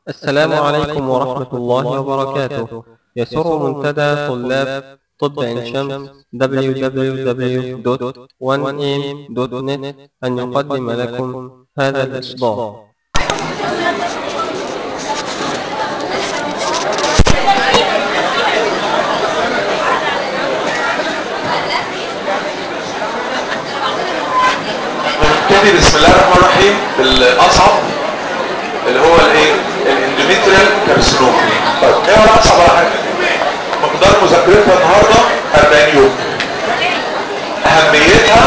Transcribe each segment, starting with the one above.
السلام عليكم ورحمة الله وبركاته يسر منتدى طلاب طب عين شمس www.1am.net أن يقدم لكم هذا الإصدار نبتدي بسم الله الرحمن الرحيم بالاصعب اللي هو الايه الاندوميتريال كارسينوما طيب ايه هو الاصعب ولا حاجه مقدار مذاكرتها النهارده 40 يوم اهميتها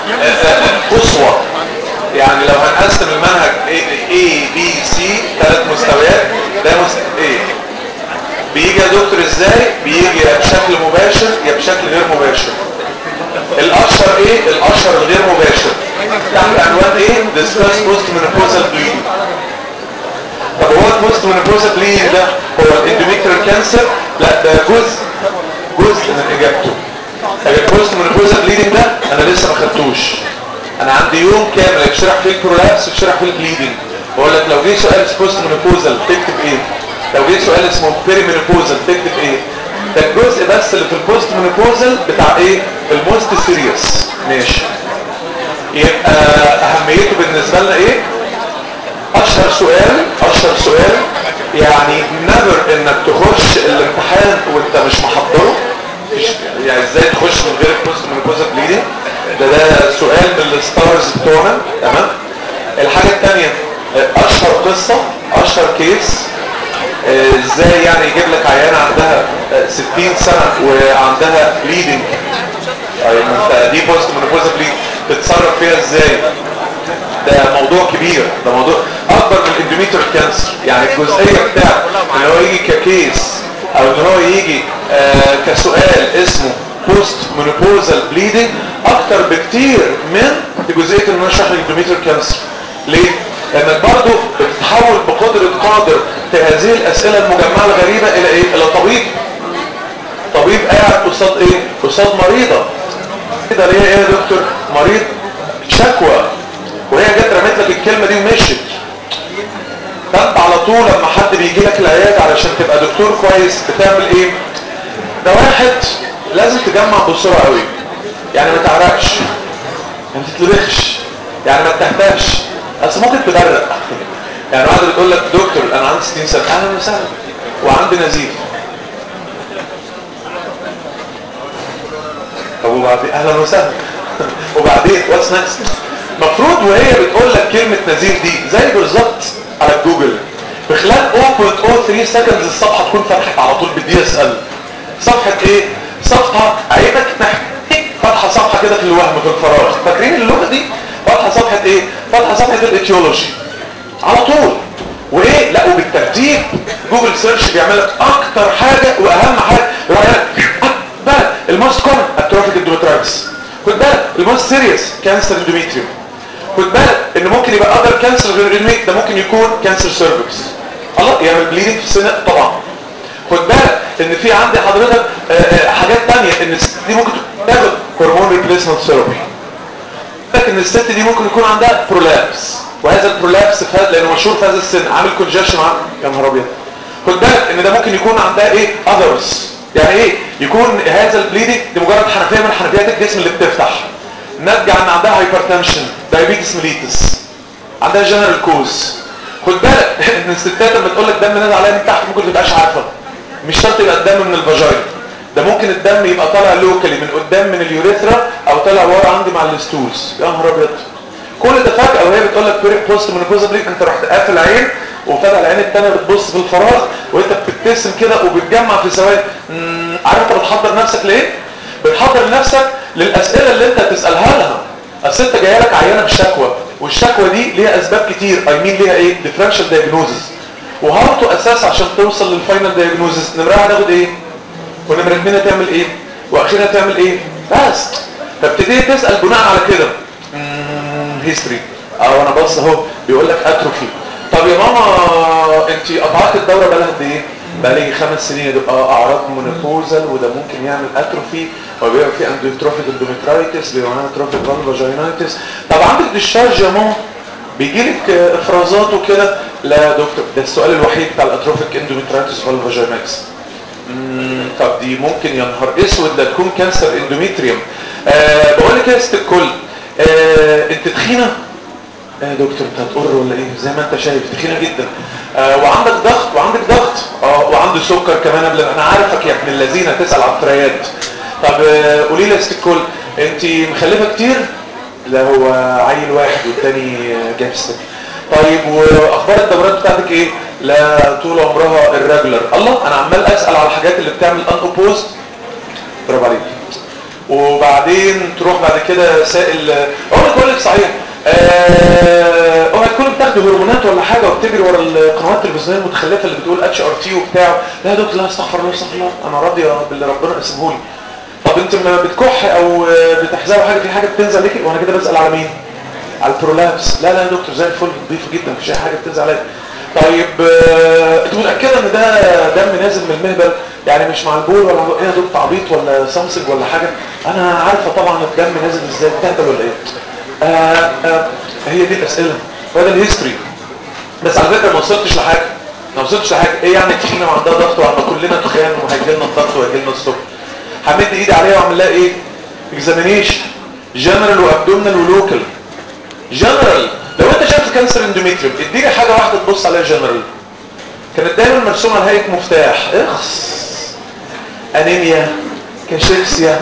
قصوى يعني لو هنقسم المنهج A B C ثلاث مستويات ده مستوى A بيجي يا دكتور ازاي بيجي يا بشكل مباشر يا بشكل غير مباشر الاشهر ايه الاشهر الغير مباشر تحت عنوان ايه discuss post menopausal bleeding طب هو البوست menopausal bleeding ده هو الاندوميتريال كانسر لا ده جزء جزء من اجابته البوست menopausal bleeding ده انا لسه ما خدتوش انا عندي يوم كامل يشرح فيه البرولابس ويشرح فيه البليدنج بقول لك لو جه سؤال بوست menopausal تكتب ايه لو جه سؤال اسمه بيري menopausal تكتب ايه ده الجزء بس اللي في البوست مونوبوزل بتاع ايه الموست سيريس ماشي يبقى اهميته بالنسبه لنا ايه اشهر سؤال اشهر سؤال يعني نذر انك تخش الامتحان وانت مش محضره يعني ازاي تخش من غير البوست مونوبوزل بليدنج ده ده سؤال من الستارز بتوعنا تمام الحاجه الثانيه اشهر قصه اشهر كيس ازاي يعني يجيب لك عيانه عندها 60 سنه وعندها بليدنج طيب انت دي بوست مونوبوزا بليد تتصرف فيها ازاي ده موضوع كبير ده موضوع اكبر من الاندوميتريال كانسر يعني الجزئيه بتاعت ان هو يجي ككيس او ان هو يجي آه كسؤال اسمه بوست مونوبوزال بليدنج اكتر بكتير من جزئيه ان انا اشرح الاندوميتريال كانسر ليه لانك برضو بتتحول بقدرة قادر في هذه الاسئلة المجمعة الغريبة الى ايه الى طبيب طبيب قاعد قصاد ايه قصاد مريضة كده ليه ايه يا دكتور مريض شكوى وهي جت رمت لك الكلمة دي ومشت فانت على طول لما حد بيجي لك العيادة علشان تبقى دكتور كويس بتعمل ايه ده واحد لازم تجمع بسرعة قوي يعني ما تعرقش ما تتلبخش يعني ما تهتاش بس ممكن تبرق يعني واحد بتقول لك دكتور انا عندي 60 سنه اهلا وسهلا وعندي نزيف طب وبعدين اهلا وسهلا وبعدين واتس نكست المفروض وهي بتقول لك كلمه نزيف دي زي بالظبط على جوجل في خلال 0.03 سكندز الصفحه تكون فتحت على طول بدي اسال صفحه ايه صفحه عينك ناحيه فتحه صفحه كده في الوهم في الفراغ فاكرين اللغه دي فتحه صفحه ايه فتحه صفحه الايتيولوجي على طول وايه لا وبالترتيب جوجل سيرش بيعمل لك اكتر حاجه واهم حاجه بالك الموست كومن اتروفيك اندوميترايتس خد بالك الموست سيريس كانسر اندوميتريوم خد بالك ان ممكن يبقى اذر كانسر غير الاندوميت ده ممكن يكون كانسر سيرفكس الله يعمل بليدنج في السنه طبعا خد بالك ان في عندي حضرتك حاجات ثانيه ان الست دي ممكن تاخد هرمون ريبليسمنت ثيرابي ان الست دي ممكن يكون عندها برولابس وهذا البرولابس في هذا لانه مشهور في هذا السن عامل كونجكشن يا نهار ابيض خد بالك ان ده ممكن يكون عندها ايه اذرز يعني ايه يكون هذا البليدنج دي مجرد حنفيه من حنفيات الجسم اللي بتفتح ناتجه عن عندها هايبرتنشن دايابيتس ميليتس عندها جنرال كوز خد بالك ان الستات لما تقول لك دم نازل عليها من تحت ممكن ما تبقاش عارفه مش شرط يبقى الدم من الفاجينا ده ممكن الدم يبقى طالع لوكالي من قدام من اليوريثرا او طالع ورا عندي مع الستولز يا نهار ابيض كل ده فجاه وهي بتقول لك بوست مونوبوزا بليك انت رحت قافل عين وفتح العين الثانيه بتبص في الفراغ وانت بتبتسم كده وبتجمع في ثواني عارف انت بتحضر نفسك ليه بتحضر نفسك للاسئله اللي انت هتسالها لها اصل انت جايه لك عيانه بشكوى والشكوى دي ليها اسباب كتير اي مين ليها ايه ديفرنشال دايجنوزس وهاو تو اساس عشان توصل للفاينل دايجنوزس نمره هتاخد ايه ونمره اثنين هتعمل ايه واخيرا هتعمل ايه بس فابتدي تسال بناء على كده هيستوري او انا بص اهو بيقول لك اتروفي طب يا ماما انت قطعت الدوره بقالها قد ايه بقالي خمس سنين يبقى اعراض مونوبوزال وده ممكن يعمل اتروفي وبيبقى في اندوتروفيك اندوميترايتس بيبقى معاها تروفيك فالفاجينايتس طب عندك ديشارج يا ماما بيجي لك افرازات وكده لا يا دكتور ده السؤال الوحيد بتاع الاتروفيك اندوميترايتس فالفاجينكس مم، طب دي ممكن يا نهار اسود لا تكون كانسر اندوميتريوم أه بقول لك يا ست الكل أه انت تخينه ايه يا دكتور انت هتقر ولا ايه زي ما انت شايف تخينه جدا آه وعندك ضغط وعندك ضغط اه وعنده سكر كمان قبل انا عارفك يا ابن الذين تسال على الفريات طب آه قولي لي يا ست الكل انت مخلفه كتير لا هو عيل واحد والتاني جابستك طيب واخبار الدورات بتاعتك ايه لا طول عمرها الرجلر الله انا عمال اسال على الحاجات اللي بتعمل ان اوبوزد برافو عليك وبعدين تروح بعد كده سائل اقول لك اقول لك صحيح آه، اوعى تكون بتاخدي هرمونات ولا حاجه وبتجري ورا القنوات التلفزيونيه المتخلفه اللي بتقول اتش ار تي وبتاع لا يا دكتور لا استغفر الله استغفر الله انا راضيه باللي ربنا قسمه لي طب انت لما بتكح او بتحزقوا حاجه في حاجه بتنزل عليكي وانا كده بسال على مين على البرولابس لا لا يا دكتور زي الفل نظيفه جدا مفيش اي حاجه بتنزل عليا طيب آه، انت متاكده ان ده دم نازل من المهبل يعني مش مع البول ولا ايه يا دكتور عبيط ولا سامسونج ولا حاجه انا عارفه طبعا الدم نازل ازاي بتهبل ولا ايه آه آه هي دي الاسئله وهذا الهيستوري بس على فكره ما وصلتش لحاجه ما وصلتش لحاجه ايه يعني تخينه وعندها ضغط وعندنا كلنا تخان وهيجي لنا الضغط وهيجي لنا السكر همد ايدي عليها واعمل لها ايه اكزامينيشن جنرال وابدومينال ولوكال جنرال لو انت شايف كانسر اندوميتريوم اديني حاجه واحده تبص عليها جنرال كانت دايما مرسومه على هيئه مفتاح اخس انيميا كاشيكسيا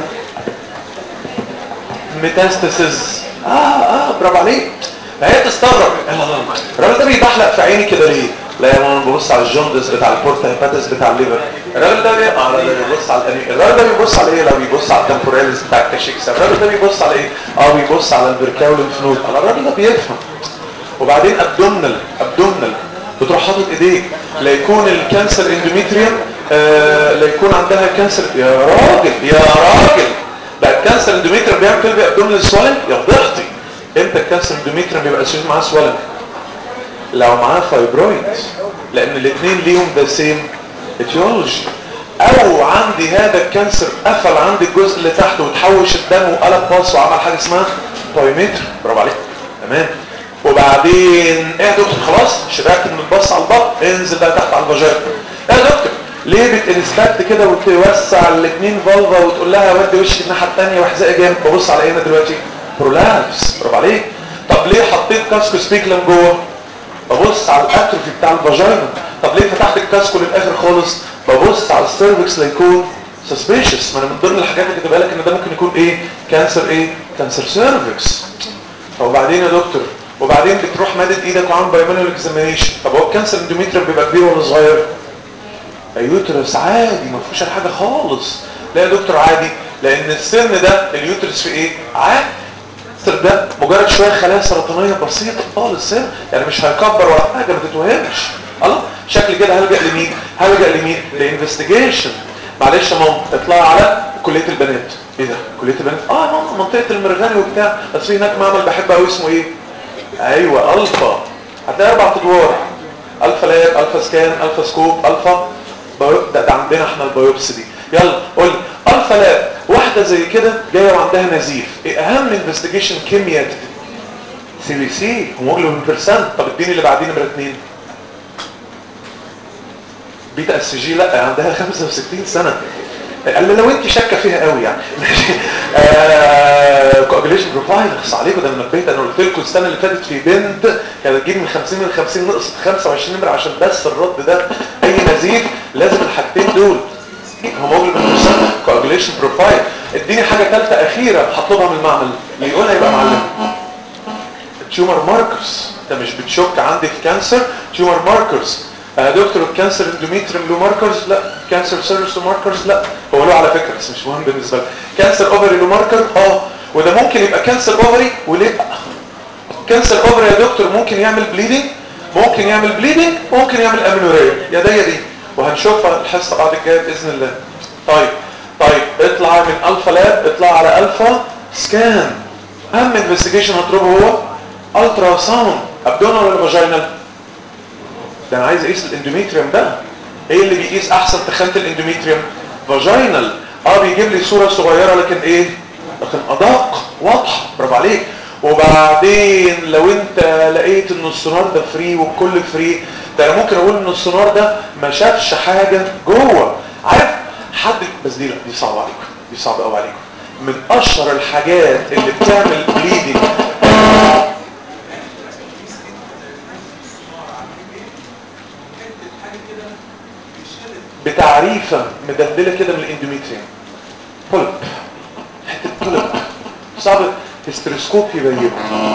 ميتاستاسيز اه اه برافو عليك فهي تستغرب الراجل ده بيبحلق في عيني كده ليه لا يا ماما ببص على الجوندس بتاع البورتا هيباتس بتاع الليفر الراجل ده بي... اه الراجل ده بيبص على الأني... الراجل ده بيبص على ايه لو بيبص على التمبوراليز بتاع الكاشيكسا الراجل ده بيبص على ايه اه بيبص على البركاول الفنود الراجل ده بيفهم وبعدين ابدومنال ابدومنال بتروح حاطط ايديك لا يكون الكانسر اندوميتريوم آه لا يكون عندها كانسر يا راجل يا راجل ده الكانسر اندوميتريوم بيعمل كده ابدومنال سوالنج يا فضحتي امتى الكانسر اندوميتريوم بيبقى اساسي معاه سوالنج لو معاه فايبرويد لان الاثنين ليهم ذا سيم اتيولوجي او عندي هذا الكانسر قفل عندي الجزء اللي تحت وتحوش الدم وقلب باص وعمل حاجه اسمها بايومتر برافو عليك تمام وبعدين ايه يا دكتور خلاص شبعت من البص على البطن انزل بقى تحت على الفاجينا ايه يا دكتور ليه بتنسبكت كده وتوسع الاثنين فالفا وتقول لها ودي وشك الناحيه الثانيه واحزقي جامد ببص على ايه انا دلوقتي برولابس برافو عليك طب ليه حطيت كاسكو سبيكلم جوه ببص على الاتروفي بتاع الفاجينا طب ليه فتحت الكاسكو للاخر خالص ببص على السيرفكس ليكون سسبيشس ما انا من ضمن الحاجات اللي كاتبها لك ان ده ممكن يكون ايه كانسر ايه كانسر سيرفكس وبعدين يا دكتور وبعدين بتروح مادد ايدك وعامل بايمانوال اكزامينيشن طب هو الكانسر اندوميتريوم بيبقى كبير ولا صغير اليوترس عادي ما فيهوش حاجه خالص لا يا دكتور عادي لان السن ده اليوترس في ايه عادي الكانسر ده مجرد شويه خلايا سرطانيه بسيطه خالص يعني مش هيكبر ولا حاجه ما تتوهمش الله شكل كده هلجا لمين هلجا لمين لانفستيجيشن معلش يا ماما اطلعي على كليه البنات ايه ده كليه البنات اه يا ماما منطقه المرغني وبتاع بس في هناك معمل بحبه قوي اسمه ايه ايوه الفا هتلاقي اربع ادوار الفا لاب الفا سكان الفا سكوب الفا بايو... ده, ده عندنا احنا البيوبسي دي يلا قول لي الفا لاب واحده زي كده جايه وعندها نزيف ايه اهم انفستيجيشن كيمياء سي بي سي هيموجلوبين بيرسنت طب اديني اللي بعدين نمره اثنين بيتا اس جي لا عندها 65 سنه قال لي لو انت شاكه فيها قوي يعني كوجليشن بروفايل خص عليكم ده انا نبهت انا قلت لكم السنه اللي فاتت في بنت كانت تجيب من 50 من 50 نقصت 25 نمره عشان بس الرد ده اي نزيف لازم الحاجتين دول هيموجلوبين بيرسنت كوجليشن بروفايل اديني حاجه ثالثه اخيره هطلبها من المعمل اللي يقولها يبقى معلم تيومر ماركرز انت مش بتشك عندي في كانسر تيومر ماركرز آه دكتور الكانسر اندوميتريوم له ماركرز لا كانسر سيرفس له ماركرز لا هو له على فكره بس مش مهم بالنسبه لي كانسر اوفري له ماركر اه وده ممكن يبقى كانسر اوفري وليه كانسر اوفري يا دكتور ممكن يعمل بليدنج ممكن يعمل بليدنج ممكن يعمل امينوريا يا ده يا دي وهنشوفها الحصه بعد الجايه باذن الله طيب طيب اطلع من الفا لاب اطلع على الفا سكان اهم انفستيجيشن هطلبه هو الترا ساوند ابدونال ولا فاجينال ده انا عايز اقيس الاندوميتريوم ده ايه اللي بيقيس احسن تخانه الاندوميتريوم فاجينال اه بيجيب لي صوره صغيره لكن ايه لكن ادق واضحه برافو عليك وبعدين لو انت لقيت ان السونار ده فري والكل فري ده انا ممكن اقول ان السونار ده ما شافش حاجه جوه عارف حد بس دي لا دي صعبه عليكم دي صعبه قوي عليكم من اشهر الحاجات اللي بتعمل بليدنج بتعريفه مدلدله كده من الاندوميتريوم بولب حته بولب صعب هيستروسكوب يبينه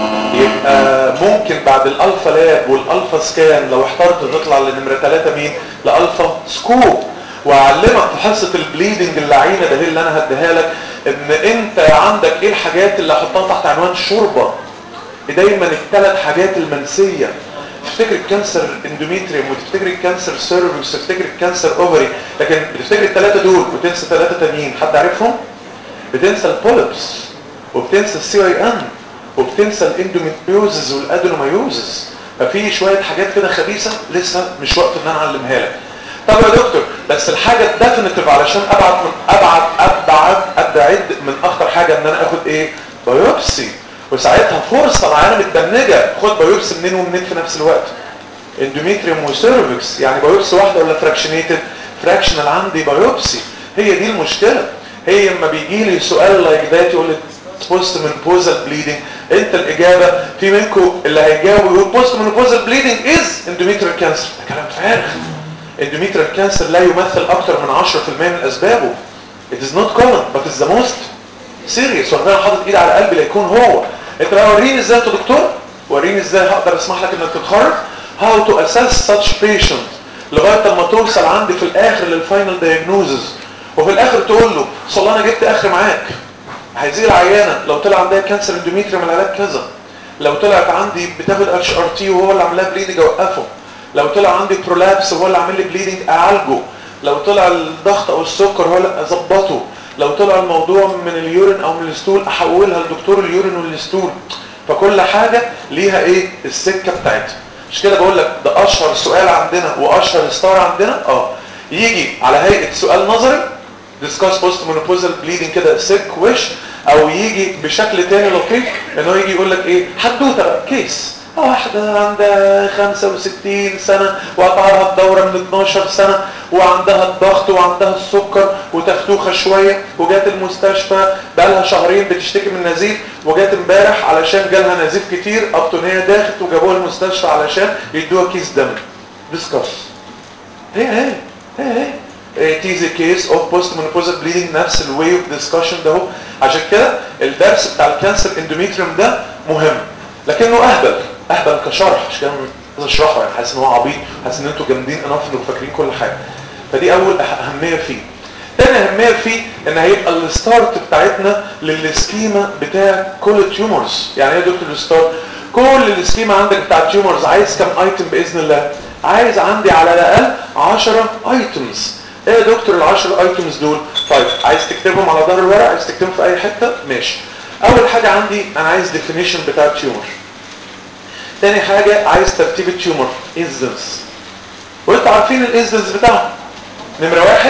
يبقى ممكن بعد الالفا لاب والالفا سكان لو احترت تطلع لنمره 3 مين لالفا سكوب واعلمك في حصه البليدنج اللعينه ده اللي انا هديها لك ان انت عندك ايه الحاجات اللي احطها تحت عنوان شوربه دايما الثلاث حاجات المنسيه تفتكر الكانسر اندوميتريوم وتفتكر الكانسر سيرفكس وتفتكر الكانسر اوفري لكن بتفتكر الثلاثه دول وتنسى ثلاثه تانيين حد عارفهم بتنسى البوليبس وبتنسى السي اي ان وبتنسى الاندوميتريوزز والادينومايوزز ففي شويه حاجات كده خبيثه لسه مش وقت ان انا اعلمها لك طب يا دكتور بس الحاجه الديفينيتيف علشان ابعد من ابعد ابعد ابعد من اخطر حاجه ان انا اخد ايه بايوبسي وساعتها فرصه العيانه متدنجه خد بايوبسي منين ومنين في نفس الوقت اندوميتريوم وسيرفكس يعني بايوبسي واحده ولا فراكشنيتد فراكشنال عندي بايوبسي هي دي المشكله هي لما بيجي لي سؤال لايك ذات يقول لي بوست منبوزال بليدنج انت الاجابه في منكم اللي هيجاوب يقول بوست منبوزال بليدنج از اندوميتريال كانسر ده كلام فارغ اندوميتريال كانسر لا يمثل اكثر من 10% من اسبابه it is not common but it's the most serious وانا حاطط ايدي على قلبي ليكون هو انت بقى وريني ازاي انت دكتور وريني ازاي هقدر اسمح لك انك تتخرج how to assess such patient لغايه لما توصل عندي في الاخر للفاينل دايجنوزز وفي الاخر تقول له صل انا جبت اخر معاك هيزيد العيانه لو طلع عندها كانسر اندوميتريوم العلاج كذا لو طلعت عندي بتاخد اتش ار تي وهو اللي عامل لها بليدنج اوقفه لو طلع عندي برولابس وهو اللي عامل لي بليدنج اعالجه لو طلع الضغط او السكر هو اللي اظبطه لو طلع الموضوع من اليورين او من الستول احولها لدكتور اليورين والستول فكل حاجه ليها ايه السكه بتاعتها مش كده بقول لك ده اشهر سؤال عندنا واشهر ستار عندنا اه يجي على هيئه سؤال نظري ديسكاس بوست مونوبوزال بليدنج كده سيك وش او يجي بشكل تاني لطيف ان هو يجي يقول لك ايه حدوته بقى كيس واحدة عندها 65 سنة وقطعها الدورة من 12 سنة وعندها الضغط وعندها السكر وتختوخة شوية وجات المستشفى بقالها شهرين بتشتكي من نزيف وجات امبارح علشان جالها نزيف كتير ابطن هي داخت وجابوها المستشفى علشان يدوها كيس دم ديسكاس هي هي هي هي تيزي كيس اوف بوست مونوبوزال بليدنج نفس الواي اوف ديسكشن ده اهو عشان كده الدرس بتاع الكانسر اندوميتريوم ده مهم لكنه اهبل اهبل كشرح مش كده عايز اشرحه يعني حاسس ان هو عبيط حاسس ان انتوا جامدين انف انكم فاكرين كل حاجه فدي اول اهميه فيه تاني اهميه فيه ان هيبقى الستارت بتاعتنا للسكيما بتاع كل التيومرز يعني ايه يا دكتور الستارت كل السكيما عندك بتاع التيومرز عايز كام ايتم باذن الله عايز عندي على الاقل 10 ايتمز ايه يا دكتور ال 10 ايتمز دول طيب عايز تكتبهم على ظهر الورق عايز تكتبهم في اي حته ماشي اول حاجه عندي انا عايز ديفينيشن بتاع التيومر تاني حاجة عايز ترتيب التيومر انزنس وانتوا عارفين الانزنس بتاعهم نمرة واحد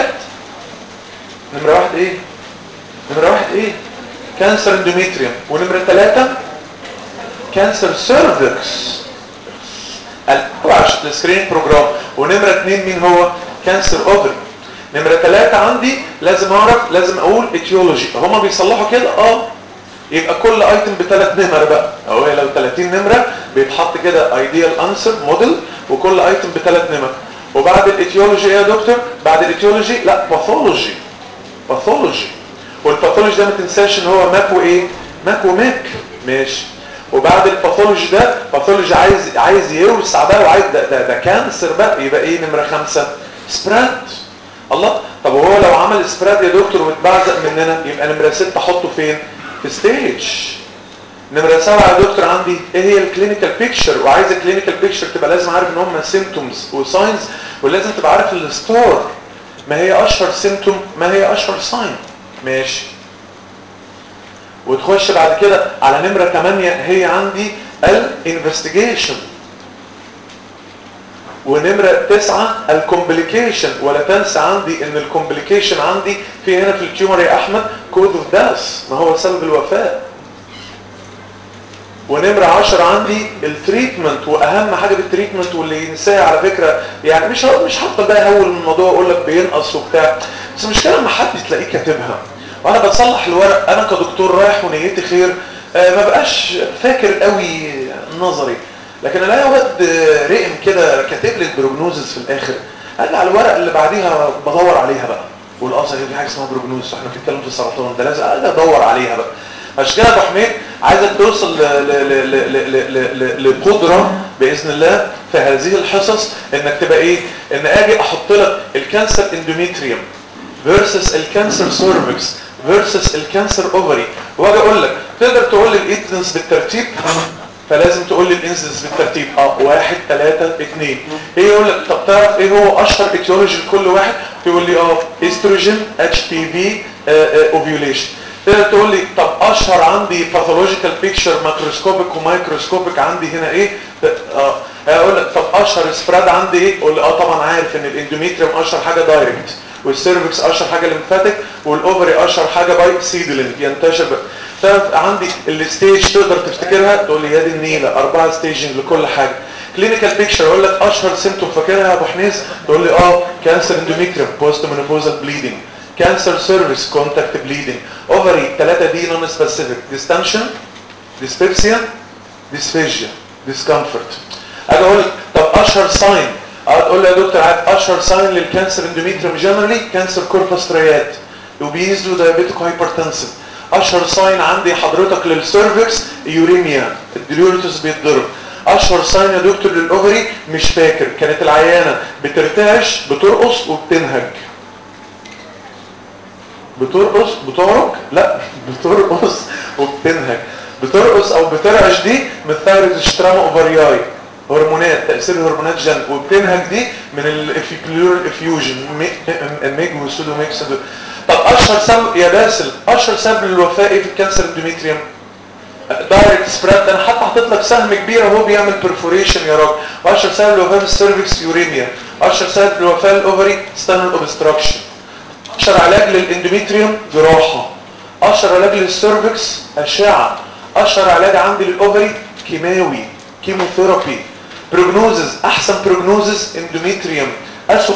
نمرة واحد ايه نمرة واحد ايه كانسر اندوميتريوم ونمرة ثلاثة كانسر سيرفكس السكرين بروجرام ونمرة اثنين مين هو كانسر اوفري نمرة ثلاثة عندي لازم اعرف لازم اقول اتيولوجي هما بيصلحوا كده اه يبقى كل ايتم بثلاث نمر بقى او هي لو 30 نمره بيتحط كده ايديال انسر موديل وكل ايتم بثلاث نمر وبعد الايتيولوجي ايه يا دكتور بعد الايتيولوجي لا باثولوجي باثولوجي والباثولوجي ده ما تنساش ان هو ماك وايه ماك وماك ماشي وبعد الباثولوجي ده باثولوجي عايز عايز يوسع بقى وعايز ده, ده, ده كانسر بقى يبقى ايه نمره خمسة سبراد الله طب وهو لو عمل سبراد يا دكتور واتبعزق مننا يبقى نمره ستة احطه فين في ستيج نمرة سبعة يا دكتور عندي ايه هي الكلينيكال بيكتشر وعايز الكلينيكال بيكتشر تبقى لازم عارف ان هم سيمتومز وساينز ولازم تبقى عارف الستار ما هي اشهر سيمتوم ما هي اشهر ساين ماشي وتخش بعد كده على نمرة 8 هي عندي الانفستيجيشن ونمرة تسعة الكومبليكيشن ولا تنسى عندي ان الكومبليكيشن عندي في هنا في التيومر يا احمد كود اوف داس ما هو سبب الوفاة ونمرة 10 عندي التريتمنت واهم حاجة بالتريتمنت واللي ينساها على فكرة يعني مش هقول مش هفضل بقى اهول من الموضوع واقول لك بينقص وبتاع بس المشكلة لما حد تلاقيه كاتبها وانا بتصلح الورق انا كدكتور رايح ونيتي خير آه ما بقاش فاكر قوي نظري لكن الاقي واد رقم كده كاتب لي البروجنوزز في الاخر اجي على الورق اللي بعديها بدور عليها بقى والاصل في حاجه اسمها بروجنوز احنا بنتكلم في السرطان ده لازم اجي ادور عليها بقى عشان كده يا ابو حميد عايزك توصل لقدره باذن الله في هذه الحصص انك تبقى ايه ان اجي احط لك الكانسر اندوميتريوم فيرسس الكانسر سيرفكس فيرسس الكانسر اوفري واجي اقول لك تقدر تقول لي الايدنس بالترتيب فلازم تقول لي الانسنس بالترتيب اه واحد ثلاثة اثنين ايه يقول لك طب تعرف ايه هو اشهر اتيولوجي لكل واحد تقول لي اه استروجين اتش بي في اوفيوليشن تقدر تقول لي طب اشهر عندي باثولوجيكال بيكتشر ماكروسكوبيك ومايكروسكوبيك عندي هنا ايه اه هقول لك طب اشهر سبراد عندي ايه قول لي اه طبعا عارف ان الاندوميتريوم اشهر حاجه دايركت والسيرفكس اشهر حاجه ليمفاتيك والاوفري اشهر حاجه باي سيدلينج ينتشر بقى تعرف عندي الستيج تقدر تفتكرها تقول لي يا دي النيله اربعه ستيجنج لكل حاجه كلينيكال بيكتشر اقول لك اشهر سيمتوم فاكرها يا ابو حنيس تقول لي اه كانسر اندوميتريوم بوست مينوبوزال بليدنج كانسر سيرفيس كونتاكت بليدنج اوفري ثلاثه دي نون سبيسيفيك ديستنشن ديسبيبسيا ديسفيجيا ديسكمفورت اجي اقول لك طب اشهر ساين تقول لي يا دكتور عارف اشهر ساين للكانسر اندوميتريوم جنرالي كانسر كوربس تريات اوبيز ودايابيتيك هايبرتنسيف اشهر ساين عندي حضرتك للسيرفكس يوريميا الديوريتوس بيتضرب اشهر ساين يا دكتور للاوفري مش فاكر كانت العيانه بترتعش بترقص وبتنهج بترقص بتعرج لا بترقص وبتنهج بترقص او بترعش دي من ثيرويد اشتراما اوفرياي هرمونات تاثير هرمونات جن وبتنهج دي من الافيكلور افيوجن الميج والسودو ميكس طب اشهر سبب يا باسل اشهر سبب للوفاه ايه في الكانسر اندوميتريوم دايركت سبريد انا حتى حاطط لك سهم كبير اهو بيعمل برفوريشن يا راجل واشهر سبب للوفاه في السيرفكس يوريميا اشهر سبب للوفاه الاوفري ستانل اوبستراكشن اشهر علاج للاندوميتريوم جراحه اشهر علاج للسيرفكس اشعه اشهر علاج عندي للاوفري كيماوي كيموثيرابي بروجنوزز احسن بروجنوزز اندوميتريوم اسوء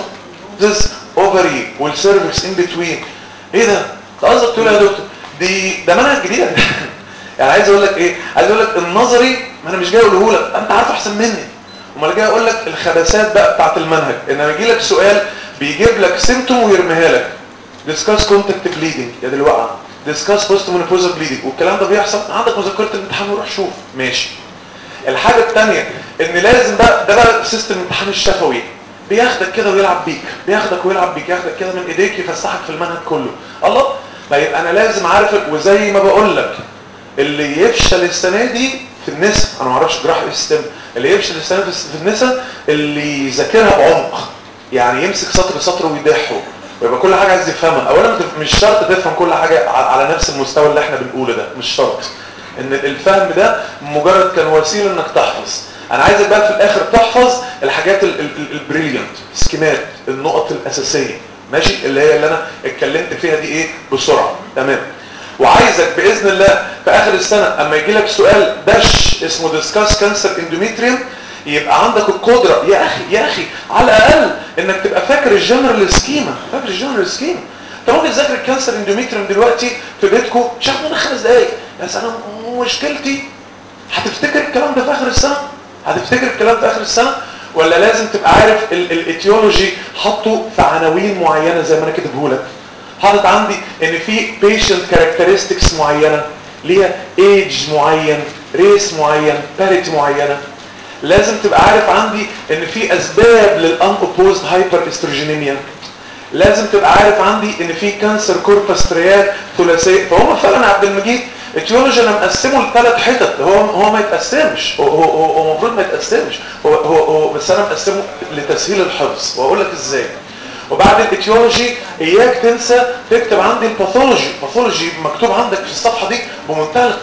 اوفري والسيرفكس ان بتوين ايه ده قصدك تقول يا دكتور دي ده منهج جديد يعني عايز اقول لك ايه عايز اقول لك النظري ما انا مش جاي اقوله لك انت عارف احسن مني امال جاي اقول لك الخبثات بقى بتاعت المنهج ان انا يجي لك سؤال بيجيب لك سيمتوم ويرميها لك ديسكاس كونتاكت بليدنج يا دي الوقعه ديسكاس بوست مونوبوزال بليدنج والكلام ده بيحصل عندك مذكره الامتحان وروح شوف ماشي الحاجه الثانيه ان لازم بقى ده بقى سيستم الامتحان الشفوي بياخدك كده ويلعب بيك بياخدك ويلعب بيك ياخدك كده من ايديك يفسحك في المنهج كله الله طيب انا لازم عارف وزي ما بقول لك اللي يفشل السنه دي في النساء انا ما اعرفش جراحه ايه السيستم اللي يفشل السنه في النساء اللي يذاكرها بعمق يعني يمسك سطر سطر ويدحه ويبقى كل حاجه عايز يفهمها اولا مش شرط تفهم كل حاجه على نفس المستوى اللي احنا بنقوله ده مش شرط ان الفهم ده مجرد كان وسيله انك تحفظ انا عايزك بقى في الاخر تحفظ الحاجات البريليانت سكيمات النقط الاساسيه ماشي اللي هي اللي انا اتكلمت فيها دي ايه بسرعه تمام وعايزك باذن الله في اخر السنه اما يجي لك سؤال دش اسمه ديسكاس كانسر اندوميتريوم يبقى عندك القدره يا اخي يا اخي على الاقل انك تبقى فاكر الجنرال سكيما فاكر الجنرال سكيما انت ممكن تذاكر الكانسر اندوميتريوم دلوقتي في بيتكم مش هاخد منك خمس دقايق بس انا مشكلتي هتفتكر الكلام ده في اخر السنه هتفتكر الكلام في اخر السنه ولا لازم تبقى عارف الايتيولوجي حاطه في عناوين معينه زي ما انا كاتبه لك حاطط عندي ان في بيشنت كاركترستكس معينه ليها ايج معين ريس معين باريتي معينه لازم تبقى عارف عندي ان في اسباب للان اوبوزد هايبر استروجينيميا لازم تبقى عارف عندي ان في كانسر كوربس تريات ثلاثيه فهم فعلا عبد المجيد التيولوجي انا مقسمه لثلاث حتت هو هو ما يتقسمش هو هو هو المفروض ما يتقسمش هو هو, هو بس انا مقسمه لتسهيل الحفظ واقول لك ازاي وبعد الاتيولوجي اياك تنسى تكتب عندي الباثولوجي الباثولوجي مكتوب عندك في الصفحه دي بمنتهى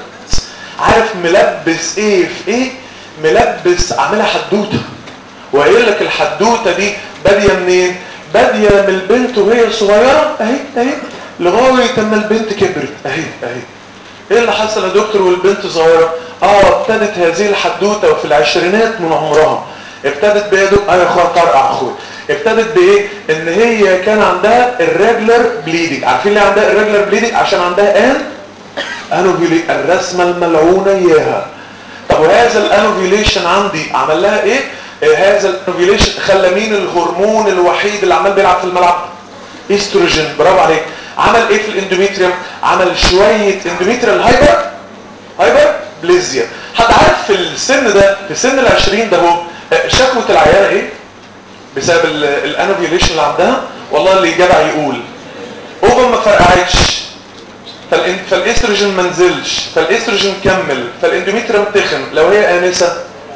عارف ملبس ايه في ايه ملبس عاملها حدوته وقايل لك الحدوته دي باديه منين باديه من البنت وهي صغيره اهي اهي لغايه اما البنت كبرت اهي اهي ايه اللي حصل يا دكتور والبنت صغيره اه ابتدت هذه الحدوته وفي العشرينات من عمرها ابتدت بايه دول ايوه يا اخويا طرقع اخويا ابتدت بايه ان هي كان عندها الريجلر بليدنج عارفين ليه عندها الريجلر بليدنج عشان عندها ان انوفيلي الرسمه الملعونه اياها طب وهذا الانوفيليشن عندي عمل لها ايه آه هذا الانوفيليشن خلى مين الهرمون الوحيد اللي عمال بيلعب في الملعب استروجين برافو عليك عمل ايه في الاندوميتريوم عمل شويه اندوميتريال هايبر هايبر بليزيا حد عارف في السن ده في سن ال20 ده هو شكوى العيانه ايه بسبب الانوفيليشن اللي عندها والله اللي جدع يقول اوفر ما فرقعتش فالاستروجين ما نزلش فالاستروجين كمل فالاندوميتريوم تخن لو هي انسه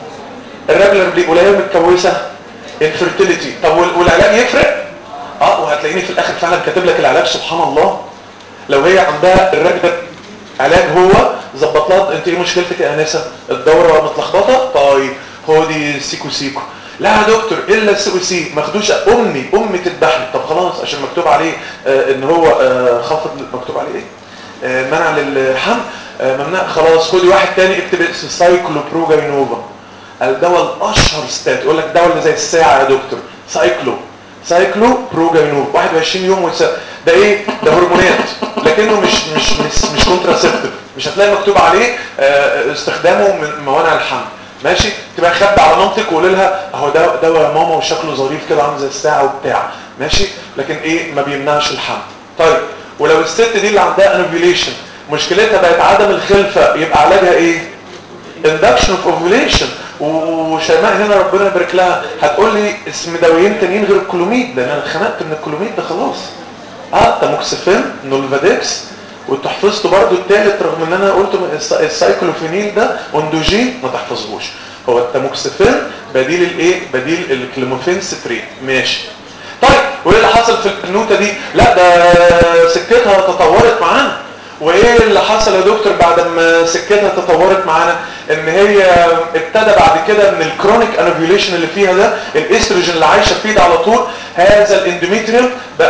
الرجلر دي ولا هي متكوسه انفيرتيليتي طب والعلاج يفرق اه وهتلاقيني في الاخر فعلا كاتب لك العلاج سبحان الله لو هي عندها الرجلر علاج هو ظبط لها انت ايه مشكلتك يا انسه الدوره متلخبطه طيب هو دي سيكو سيكو لا يا دكتور الا السي سي ما خدوش امي امي تذبحني طب خلاص عشان مكتوب عليه آه ان هو آه خافض مكتوب عليه ايه آه منع للحمل آه ممنوع خلاص خدي واحد تاني اكتب سايكلوبروجاينوفا الدواء الاشهر ستات يقول لك الدواء اللي زي الساعه يا دكتور سايكلو سايكلو بروجاينوف 21 يوم وتس... ده ايه ده هرمونات لكنه مش مش مش, مش كونتراسيبتيف مش هتلاقي مكتوب عليه آه استخدامه من موانع الحمل ماشي تبقى خبي على مامتك وقول لها اهو ده دواء يا ماما وشكله ظريف كده عامل زي الساعه وبتاع ماشي لكن ايه ما بيمنعش الحمل طيب ولو الست دي اللي عندها انوفيليشن مشكلتها بقت عدم الخلفه يبقى علاجها ايه induction of ovulation وشيماء هنا ربنا يبارك لها هتقول لي اسم دوايين تانيين غير الكلوميد لان انا اتخنقت من الكلوميد ده خلاص اه تاموكسيفين نولفاديكس وانتوا حفظتوا برضو التالت رغم ان انا قلت السايكلوفينيل ده اندوجين ما تحفظهوش هو التاموكسيفين بديل الايه بديل الكليموفين ستريت ماشي طيب وايه اللي حصل في البنوته دي لا ده سكتها تطورت معانا وايه اللي حصل يا دكتور بعد ما سكتها تطورت معانا ان هي ابتدى بعد كده من الكرونيك انوفيوليشن اللي فيها ده الاستروجين اللي عايشه فيه ده على طول هذا الاندوميتريوم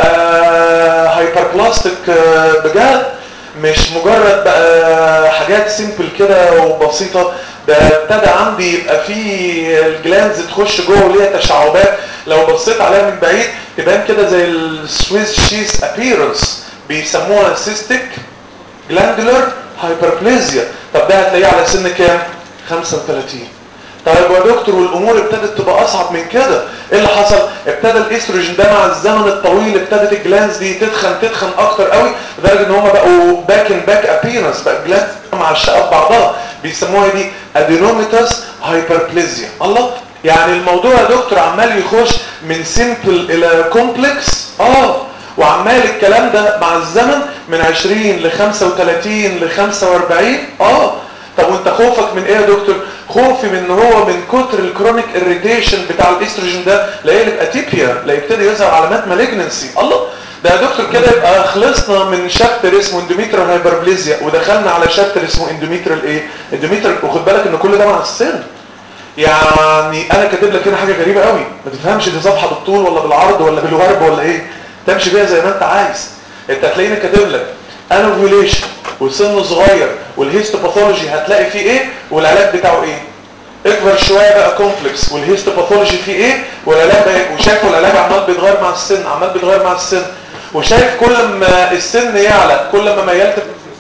بقى هايبربلاستيك بجد مش مجرد بقى حاجات سيمبل كده وبسيطه ده ابتدى عندي يبقى فيه الجلانز تخش جوه وليها تشعبات لو بصيت عليها من بعيد تبان كده زي السويس شيس ابييرنس بيسموها سيستيك جلاندولار هايبربليزيا طب ده هتلاقيه على سن كام 35 طيب يا دكتور والامور ابتدت تبقى اصعب من كده ايه اللي حصل ابتدى الاستروجين ده مع الزمن الطويل ابتدت الجلانز دي تتخن تتخن اكتر قوي لدرجه ان هم بقوا باك ان باك ابيرنس بقى جلانز مع الشقه بعضها بيسموها دي ادينوميتاس هايبربليزيا الله يعني الموضوع يا دكتور عمال يخش من سيمبل الى كومبلكس اه وعمال الكلام ده مع الزمن من 20 ل 35 ل 45 اه طب وانت خوفك من ايه يا دكتور خوفي من ان هو من كتر الكرونيك اريتيشن بتاع الاستروجين ده لا يقلب اتيبيا لا يبتدي يظهر علامات مالجنسي الله ده يا دكتور كده يبقى خلصنا من شابتر اسمه اندوميترال هايبربليزيا ودخلنا على شابتر اسمه اندوميترال ايه اندوميترال وخد بالك ان كل ده مع السن يعني انا كاتب لك هنا حاجه غريبه قوي ما تفهمش دي صفحه بالطول ولا بالعرض ولا بالورب ولا ايه تمشي بيها زي ما انت عايز انت هتلاقيني كاتب لك انوفيوليشن وسن صغير والهيستوباثولوجي هتلاقي فيه ايه والعلاج بتاعه ايه اكبر شويه بقى كومبلكس والهيستوباثولوجي فيه ايه والعلاج بقى إيه؟ وشايف العلاج عمال بيتغير مع السن عمال بيتغير مع السن وشايف كل ما السن يعلى كل ما ميلت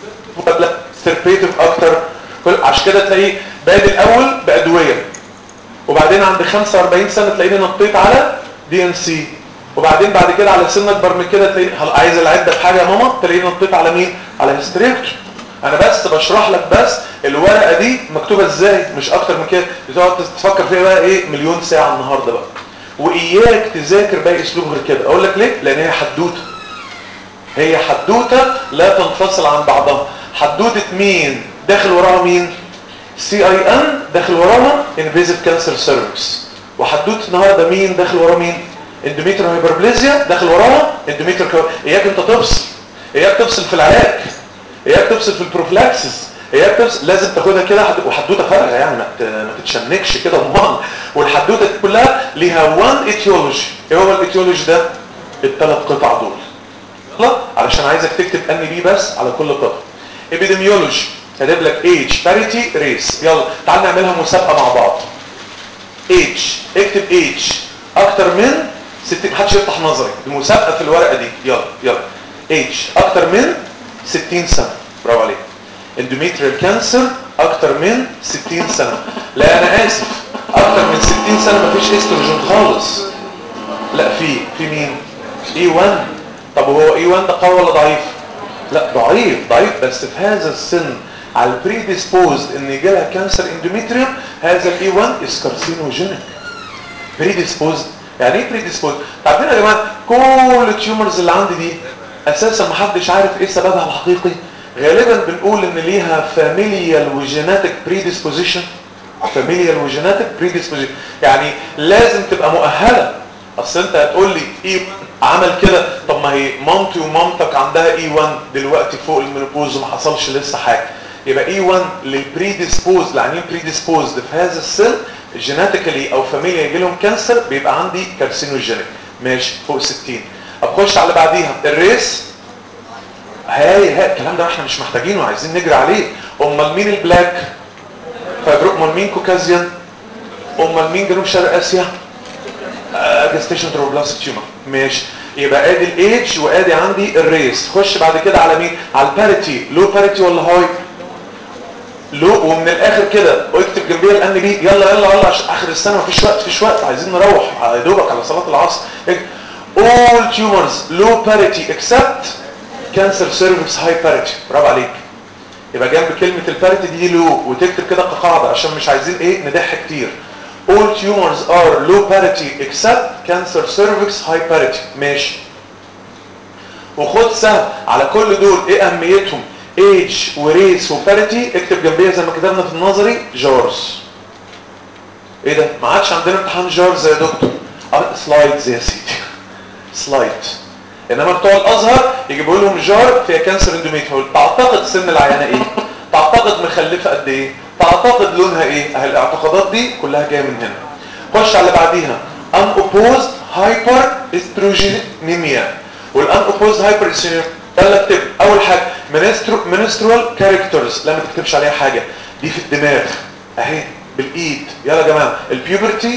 ستربيتيف اكتر كل عشان كده تلاقيه بادئ الاول بادويه وبعدين عند 45 سنه تلاقيني نطيت على دي ان سي وبعدين بعد كده على سن اكبر من كده تلاقيني عايز العده في حاجه يا ماما تلاقيني نطيت على مين على هيستريكتور انا بس بشرح لك بس الورقه دي مكتوبه ازاي مش اكتر من كده بتقعد تفكر فيها بقى ايه مليون ساعه النهارده بقى واياك تذاكر باقي اسلوب غير كده اقول لك ليه لان هي حدوته هي حدوته لا تنفصل عن بعضها حدوته مين داخل وراها مين سي اي ان داخل وراها انفيزيف كانسر سيرفكس وحدوته النهارده مين داخل وراه مين اندوميتر هايبربليزيا داخل وراها اندوميتر كو... اياك انت تفصل اياك تفصل في العلاج اياك تفصل في البروفلاكسس اياك تفصل لازم تاخدها كده حد... وحدوته فارغه يعني ما, ت... ما تتشنكش كده امال والحدوته دي كلها ليها وان ايتيولوجي ايه هو الايتيولوجي ده الثلاث قطع دول لا علشان عايزك تكتب ان بي بس على كل قطعه ابيديميولوجي كاتب لك age parity race يلا تعال نعملها مسابقه مع بعض age اكتب age اكتر من 60 محدش يفتح نظري المسابقه في الورقه دي يلا يلا age اكتر من 60 سنه برافو عليك اندوميتريال كانسر اكتر من 60 سنه لا انا اسف اكتر من 60 سنه مفيش استروجين خالص لا في في مين اي 1 طب هو اي 1 ده قوي ولا ضعيف لا ضعيف ضعيف بس في هذا السن على البريديسبوزد ان يجي لها كانسر اندوميتريوم هذا الاي 1 از كارسينوجينيك بريديسبوزد يعني ايه بريديسبوزد عارفين يا جماعه كل التيومرز اللي عندي دي اساسا ما حدش عارف ايه سببها الحقيقي غالبا بنقول ان ليها فاميليال وجيناتيك بريديسبوزيشن فاميليال وجيناتيك بريديسبوزيشن يعني لازم تبقى مؤهله اصل انت هتقول لي ايه عمل كده طب ما هي مامتي ومامتك عندها اي 1 دلوقتي فوق المينوبوز وما حصلش لسه حاجه يبقى اي 1 للبريديسبوز لعنين بريديسبوزد في هذا السن جيناتيكالي او فاميليا يجي لهم كانسر بيبقى عندي كارسينوجينيك ماشي فوق 60 اخش على بعديها الريس هاي هاي الكلام ده احنا مش محتاجينه عايزين نجري عليه امال مين البلاك فايبرو امال مين كوكازيان امال مين جنوب شرق اسيا جستيشن تروبلاست تيومر ماشي يبقى ادي الايدج وادي عندي الريس خش بعد كده على مين على الباريتي لو باريتي ولا هاي لو ومن الاخر كده واكتب جنبيها الان بي يلا يلا يلا عشان اخر السنه مفيش وقت مفيش وقت عايزين نروح يا دوبك على صلاه العصر all tumors low parity except cancer cervix high parity برافو عليك يبقى جنب كلمه الباريتي دي لو وتكتب كده كقاعده عشان مش عايزين ايه ندح كتير all tumors are low parity except cancer cervix high parity ماشي وخد سهم على كل دول ايه اهميتهم age وريس وباريتي اكتب جنبيها زي ما كتبنا في النظري جارز ايه ده ما عادش عندنا امتحان جارز يا دكتور سلايدز يا سيدي سلايد انما بتوع الازهر يجيبوا لهم جار فيها كانسر اندوميتريال تعتقد سن العيانه ايه تعتقد مخلفه قد ايه تعتقد لونها ايه اهي الاعتقادات دي كلها جايه من هنا خش على اللي بعديها unopposed hyperestrogenemia والunopposed hyperestrogenemia يلا اكتب اول حاجه menstrual characters لا ما تكتبش عليها حاجه دي في الدماغ اهي بالايد يلا يا جماعه البيوبرتي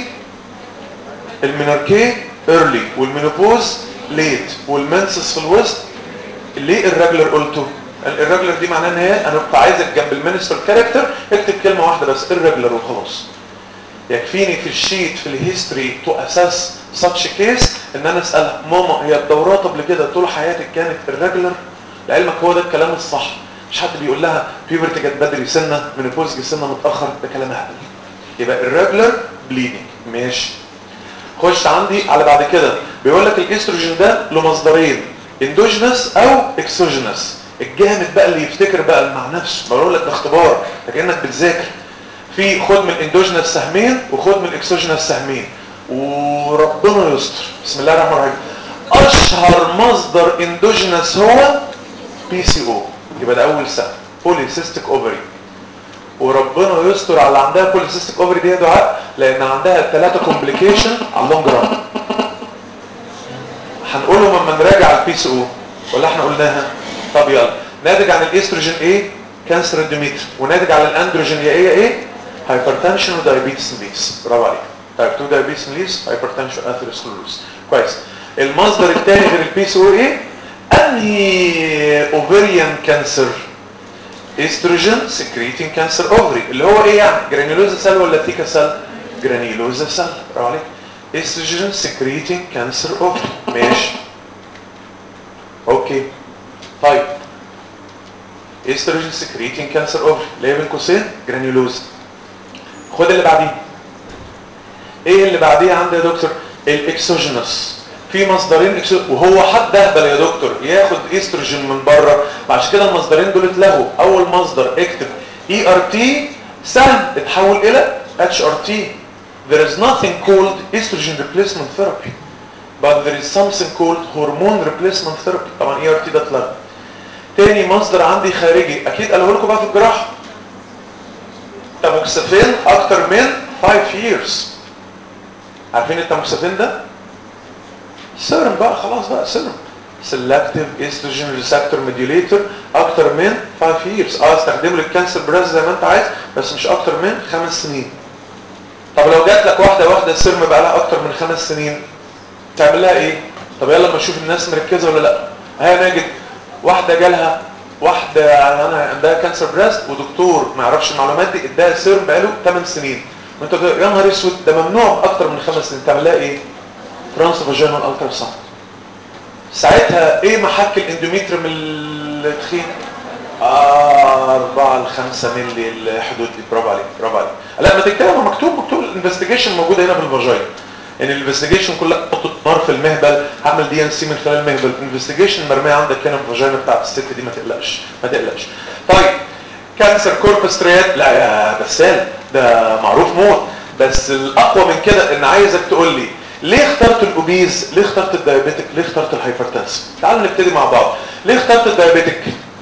الميناركي ايرلي والمينوبوز ليت والمنسس في الوسط ليه الرجلر قلته الرجلر دي معناه ان هي انا كنت عايزك جنب المينستر كاركتر اكتب كلمه واحده بس الرجلر وخلاص يكفيني في الشيت في الهيستوري تو اساس ساتش كيس ان انا اسالها ماما هي الدورات قبل كده طول حياتك كانت الرجلر لعلمك هو ده الكلام الصح مش حد بيقول لها بيوبرتي جت بدري سنه مينوبوز جت سنه متاخر ده كلام هبل يبقى الرجلر بليدنج ماشي خش عندي على بعد كده بيقول لك الاستروجين ده له مصدرين اندوجينس او اكسوجينس الجامد بقى اللي يفتكر بقى مع نفسه بقول لك ده اختبار كانك بتذاكر في خد من الاندوجينس سهمين وخد من الاكسوجينس سهمين وربنا يستر بسم الله الرحمن الرحيم اشهر مصدر اندوجينس هو بي سي او يبقى ده اول سهم بوليسيستيك اوفري وربنا يستر على اللي عندها بوليسيستيك اوفري دي يا دعاء لان عندها ثلاثه كومبليكيشن على اللونج ران هنقولهم لما نراجع البي سي او ولا احنا قلناها طب يلا ناتج عن الاستروجين ايه كانسر الدوميتر وناتج على الاندروجين يا ايه ايه هايبرتنشن ودايابيتس ميليس برافو عليك تايب 2 دايابيتس ميليس هايبرتنشن اثيروسكلروز كويس المصدر الثاني غير البي سي او ايه انهي اوفريان كانسر استروجين سكريتنج كانسر اوفري اللي هو ايه يعني جرانيولوزا سيل ولا تيكا سيل جرانيولوزا سيل برافو عليك استروجين سكريتنج كانسر اوفري ماشي اوكي طيب استروجين سكريتنج كانسر اوفري اللي هي بين قوسين جرانيولوزا خد اللي بعديه ايه اللي بعديه عندي يا دكتور الاكسوجينوس في مصدرين إكسو... وهو حد اهبل يا دكتور ياخد استروجين من بره عشان كده المصدرين دول اتلغوا اول مصدر اكتب اي ار تي سهم اتحول الى اتش ار تي there is nothing called estrogen replacement therapy but there is something called hormone replacement therapy طبعا اي ار تي ده اتلغى تاني مصدر عندي خارجي اكيد قاله لكم بقى في الجراحه تاموكسافين اكتر من 5 years عارفين التاموكسافين ده سيرم بقى خلاص بقى سيرم سيلكتيف استروجين ريسبتور موديوليتور اكتر من 5 years اه استخدمه للكانسر براز زي ما انت عايز بس مش اكتر من خمس سنين طب لو جات لك واحده واحده سيرم بقى لها اكتر من خمس سنين تعمل لها ايه طب يلا ما نشوف الناس مركزه ولا لا ها ماجد واحده جالها واحده انا عندها كانسر بريست ودكتور ما يعرفش المعلومات دي اداها سيرم بقاله 8 سنين وانت يا نهار اسود ده ممنوع اكتر من خمس سنين تعمل لها ايه ترانس فاجينال الترا ساوند ساعتها ايه محك الاندوميتريوم التخين آه 4 ل 5 مللي الحدود دي برافو عليك برافو عليك لا ما تكتبها مكتوب مكتوب الانفستيجيشن موجوده هنا في الفاجينا ان الانفستيجيشن كلها تحط نار في المهبل هعمل دي ان سي من خلال المهبل الانفستيجيشن مرميه عندك هنا في الفاجينا بتاعت الست دي ما تقلقش ما تقلقش طيب كانسر كوربس تريات لا يا بسال ده معروف موت بس الاقوى من كده ان عايزك تقول لي ليه اخترت الاوبيز ليه اخترت الدايابيتك ليه اخترت الهايبرتنسف تعالوا نبتدي مع بعض ليه اخترت الدايابيتك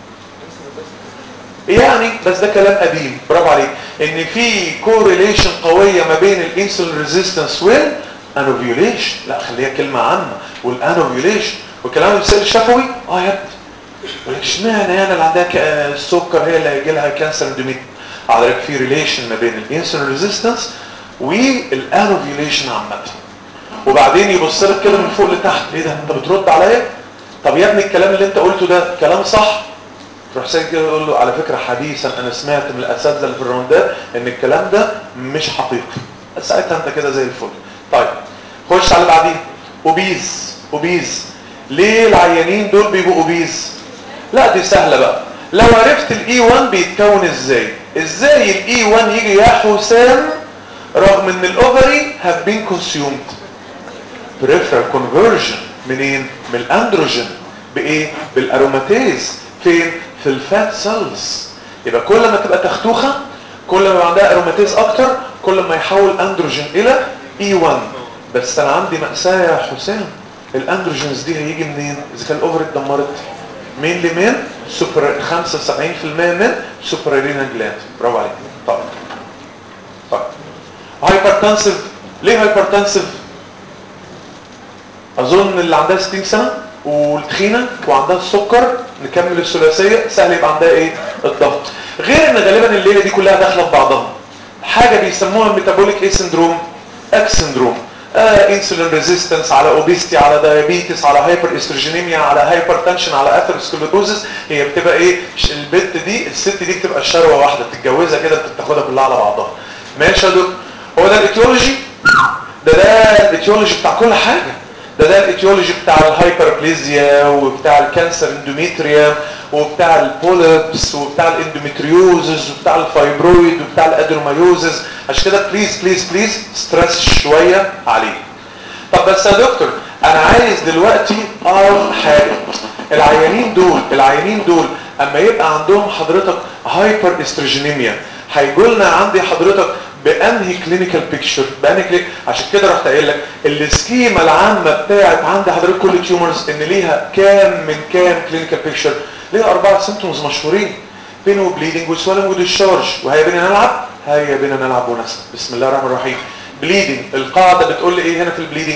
يعني بس ده كلام قديم برافو عليك ان في كوريليشن قويه ما بين الانسولين ريزيستنس والانوفيوليشن لا خليها كلمه عامه والانوفيوليشن والكلام السيل الشفوي اه يا ابني ولك اشمعنى انا اللي عندها السكر هي اللي هيجي لها كانسر اندوميت حضرتك في ريليشن ما بين الانسولين ريزيستنس والانوفيوليشن عامه وبعدين يبص لك كده من فوق لتحت ايه ده انت بترد عليا طب يا ابني الكلام اللي انت قلته ده كلام صح تروح سايق كده يقول له على فكره حديثا انا سمعت من الاساتذه اللي في الراوندات ان الكلام ده مش حقيقي ساعتها انت كده زي الفل طيب خش على بعدين اوبيز اوبيز ليه العيانين دول بيبقوا اوبيز لا دي سهله بقى لو عرفت الاي 1 بيتكون ازاي ازاي الاي 1 يجي يا حسام رغم ان الاوفري هاف بين كونسيومد بريفرال كونفرجن منين من الاندروجين بايه بالاروماتيز فين في الفات سيلز يبقى كل ما تبقى تختوخه كل ما عندها اروماتيز اكتر كل ما يحول اندروجين الى اي 1 بس انا عندي مأساة يا حسام الاندروجينز دي هيجي منين اذا كان الاوفر اتدمرت مين لمين سوبر 75% من سوبرارينا جلاند برافو عليك طيب طيب هايبرتنسيف ليه هايبرتنسيف اظن اللي عندها 60 سنه والتخينه وعندها السكر نكمل الثلاثيه سهل يبقى عندها ايه الضغط غير ان غالبا الليله دي كلها داخله في بعضها حاجه بيسموها الميتابوليك ايه سندروم اكس سندروم آه انسولين ريزيستنس على اوبيستي على دايابيتس على هايبر استروجينيميا على هايبر تنشن على اثيروسكليروزس هي بتبقى ايه البت دي الست دي بتبقى شروه واحده بتتجوزها كده بتاخدها كلها على بعضها ماشي يا دكتور هو ده الايتيولوجي ده ده الايتيولوجي بتاع كل حاجه ده ده الايتيولوجي بتاع الهايبربليزيا وبتاع الكانسر اندوميتريا وبتاع البوليبس وبتاع الاندوميتريوزز وبتاع الفايبرويد وبتاع الادروميوزز عشان كده بليز بليز بليز ستريس شويه عليه طب بس يا دكتور انا عايز دلوقتي اعرف حاجه العيانين دول العيانين دول اما يبقى عندهم حضرتك هايبر استروجينيميا هيجوا لنا عندي حضرتك بانهي كلينيكال بيكتشر بانهي كلينيك عشان كده رحت قايل لك السكيما العامه بتاعت عند حضرتك كل تيومرز ان ليها كام من كام كلينيكال بيكتشر ليها اربعه سيمتومز مشهورين بين وبليدنج وسوالنج وديشارج وهيا بينا نلعب هيا بينا نلعب ونسمع بسم الله الرحمن الرحيم بليدنج القاعده بتقول لي ايه هنا في البليدنج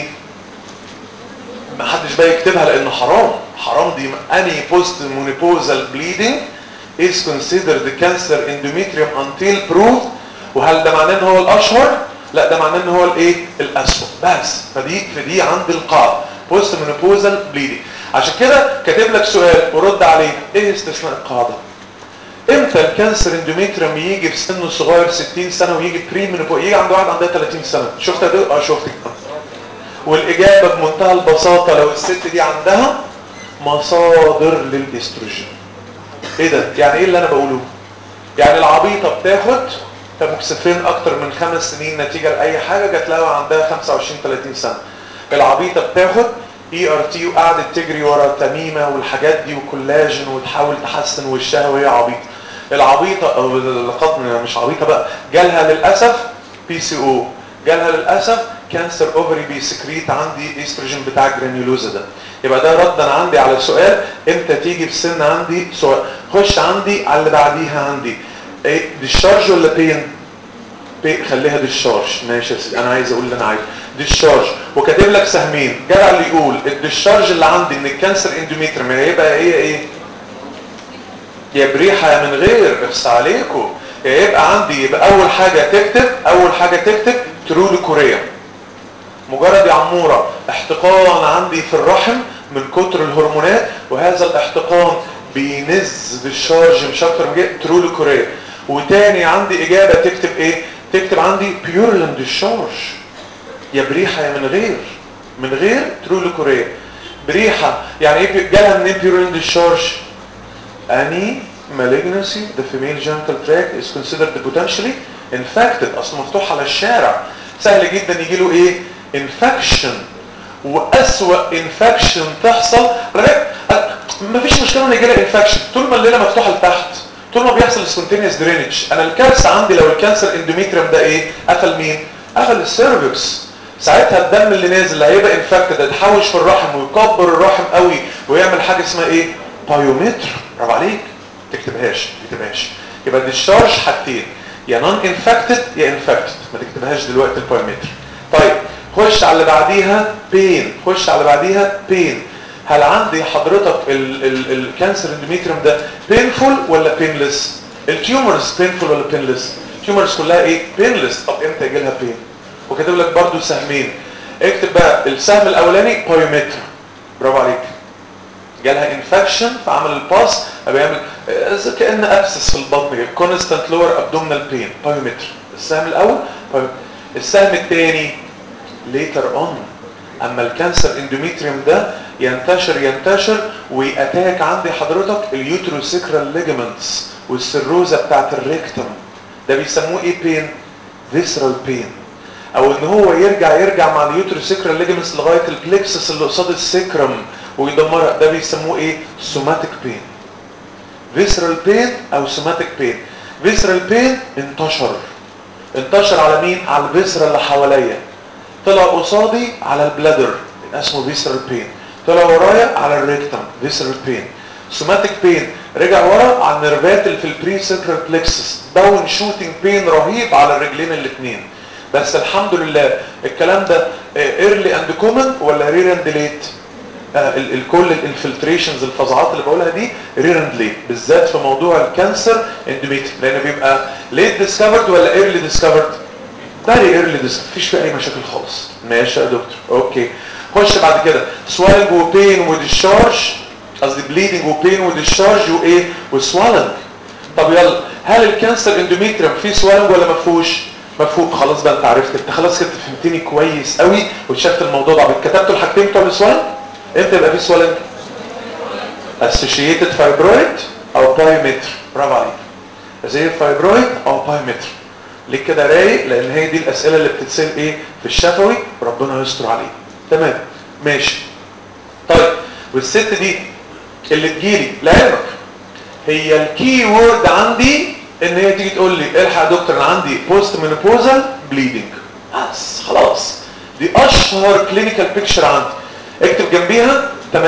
ما حدش بقى يكتبها لانه حرام حرام دي اني بوست مونيبوزال بليدنج is considered the cancer endometrium until proved وهل ده معناه ان هو الاشهر لا ده معناه ان هو الايه الاسوأ بس فدي فدي عند القاعده بوست مينوبوزال بليدنج عشان كده كاتب لك سؤال ورد عليه ايه استثناء القاعده امتى الكانسر اندوميتريوم يجي في سن صغير 60 سنه ويجي بري مينوبوز يجي عند واحد عندها 30 سنه شفت ده اه شفت والاجابه بمنتهى البساطه لو الست دي عندها مصادر للاستروجين ايه ده يعني ايه اللي انا بقوله يعني العبيطه بتاخد تاموكسفين اكتر من خمس سنين نتيجة لاي حاجة جات لها عندها 25 30 سنة العبيطة بتاخد اي ار تي وقعدت تجري ورا تميمة والحاجات دي وكولاجين وتحاول تحسن وشها وهي عبيطة العبيطة او القطن مش عبيطة بقى جالها للأسف بي سي او جالها للأسف كانسر اوفري بيسكريت عندي استروجين بتاع الجرانيولوزا ده يبقى ده ردا عندي على سؤال امتى تيجي في سن عندي سؤال خش عندي على اللي بعديها عندي ايه ديشارج ولا بين بي خليها ديشارج ماشي يا سيدي انا عايز اقول اللي انا عايزه ديشارج وكاتب لك سهمين جدع اللي يقول الديشارج اللي عندي من الكانسر اندوميتريم هيبقى ايه ايه يا بريحه يا من غير بس عليكم يبقى عندي يبقى اول حاجه تكتب اول حاجه تكتب ترول كوريا مجرد يا عموره احتقان عندي في الرحم من كتر الهرمونات وهذا الاحتقان بينز بالشارج مش اكتر من كده ترول كوريا وتاني عندي اجابه تكتب ايه تكتب عندي بيورلاند الشارج يا بريحه يا من غير من غير ترول كوريا بريحه يعني ايه جالها منين بيورلاند الشارج any malignancy the female genital tract is considered potentially infected اصلا مفتوح على الشارع سهل جدا يجي له ايه infection واسوأ infection تحصل مفيش مشكله ان يجي لها infection طول ما الليله مفتوحه لتحت طول ما بيحصل spontaneous drainage انا الكارثه عندي لو الكانسر اندوميتريوم ده ايه قفل مين قفل السيرفكس ساعتها الدم اللي نازل اللي هيبقى انفكتد يتحوش في الرحم ويكبر الرحم قوي ويعمل حاجه اسمها ايه بايومتر برافو عليك تكتبهاش ما تكتبهاش يبقى الديشارج حاجتين يا نون انفكتد يا انفكتد ما تكتبهاش دلوقتي البايومتر طيب خش على اللي بعديها بين خش على اللي بعديها بين هل عندي حضرتك الكانسر اندوميتريوم ده بينفول ولا بينلس التيومرز بينفول ولا بينلس التيومرز كلها ايه بينلس طب امتى يجي لها بين وكاتب لك برضو سهمين اكتب بقى السهم الاولاني بايومتر برافو عليك جالها انفكشن فعمل الباس بيعمل زي كان ابسس في البطن كونستانت لور ابدومينال بين بايومتر السهم الاول بايومتر. السهم الثاني ليتر اون اما الكانسر اندوميتريوم ده ينتشر ينتشر ويأتاك عندي حضرتك اليوتروسيكرال ليجمنتس والسيروزا بتاعت الريكتم ده بيسموه ايه بين فيسرال بين او ان هو يرجع يرجع مع اليوتروسيكرال ليجمنتس لغايه البلكسس اللي قصاد السكرم ويدمرها ده بيسموه ايه سوماتيك بين فيسرال بين او سوماتيك بين فيسرال بين انتشر انتشر على مين على الفيسرا اللي حواليا طلع قصادي على البلادر اسمه فيسرال بين طلع ورايا على الريكتم فيسرال بين سوماتيك بين رجع ورا على النيرفات اللي في البري سيكرال بلكسس داون شوتنج بين رهيب على الرجلين الاثنين بس الحمد لله الكلام ده ايرلي اند كومن ولا رير اند ليت الكل الانفلتريشنز الفظاعات اللي بقولها دي رير اند ليت بالذات في موضوع الكانسر اندوميتريوم لان بيبقى ليت ديسكفرد ولا ايرلي ديسكفرد فيري ايرلي ديسكفرد مفيش فيه اي مشاكل خالص ماشي يا دكتور اوكي خش بعد كده سوالنج وبين وديشارج قصدي بليدنج وبين وديشارج وايه وسوالنج طب يلا هل الكانسر اندوميتريوم فيه سوالنج ولا ما فيهوش مفهوم خلاص بقى انت عرفت انت خلاص كده فهمتني كويس قوي وشفت الموضوع ده كتبتوا الحاجتين بتوع السوالنج امتى يبقى فيه سوالنج associated fibroid او بايومتر برافو عليك زي فايبرويد او بايومتر ليه كده رايق لان هي دي الاسئله اللي بتتسال ايه في الشفوي ربنا يستر عليه تمام ماشي طيب والست دي اللي تجيلي لعلمك هي الكي وورد عندي ان هي تيجي تقول لي الحق يا دكتور انا عندي بوست مينوبوزال بليدنج بس خلاص دي اشهر كلينيكال بيكتشر عندي اكتب جنبيها 80%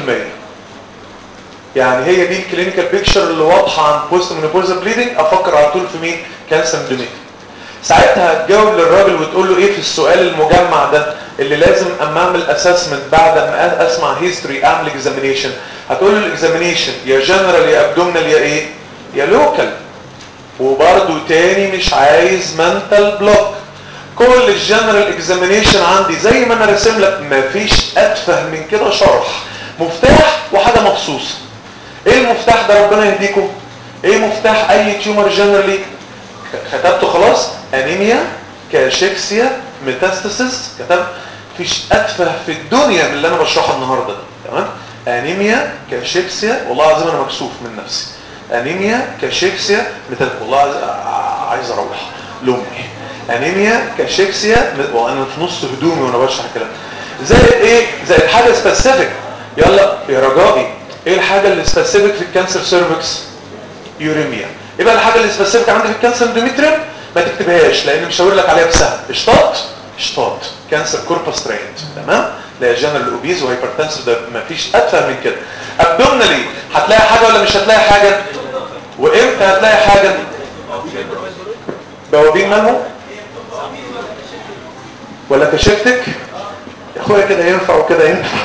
يعني هي دي الكلينيكال بيكتشر اللي واضحه عن بوست مينوبوزال بليدنج افكر على طول في مين كانسر اندوميتريوم ساعتها هتجاوب للراجل وتقول له ايه في السؤال المجمع ده اللي لازم اما اعمل اسسمنت بعد ما اسمع هيستوري اعمل اكزامينيشن هتقول له الاكزامينيشن يا جنرال يا ابدومينال يا ايه يا لوكال وبرده تاني مش عايز منتال بلوك كل الجنرال اكزامينيشن عندي زي ما انا راسم لك مفيش اتفه من كده شرح مفتاح وحاجه مخصوصه ايه المفتاح ده ربنا يهديكم ايه مفتاح اي تيومر جنرالي كتبته خلاص انيميا كاشيكسيا ميتاستاسيس كتب مفيش اتفه في الدنيا من اللي انا بشرحه النهارده ده تمام انيميا كاشيكسيا والله العظيم انا مكسوف من نفسي انيميا كاشيكسيا مثل والله عايز اروح لامي انيميا كاشيكسيا وانا في نص هدومي وانا بشرح الكلام زائد ايه زائد حاجه سبيسيفيك يلا يا رجائي ايه الحاجه اللي سبيسيفيك في الكانسر سيرفكس يوريميا يبقى الحاجه اللي سبيسيفيك عندي في الكانسر اندوميتريوم ما تكتبهاش لان مش هقول لك عليها بسهم اشطاط اشطاط كانسر كوربس تريت تمام لا جنرال اوبيز وهايبرتنسف ده ما فيش اتفه من كده ابدومنالي هتلاقي حاجه ولا مش هتلاقي حاجه وامتى هتلاقي حاجه بوابين مالهم ولا كشفتك يا اخويا كده ينفع وكده ينفع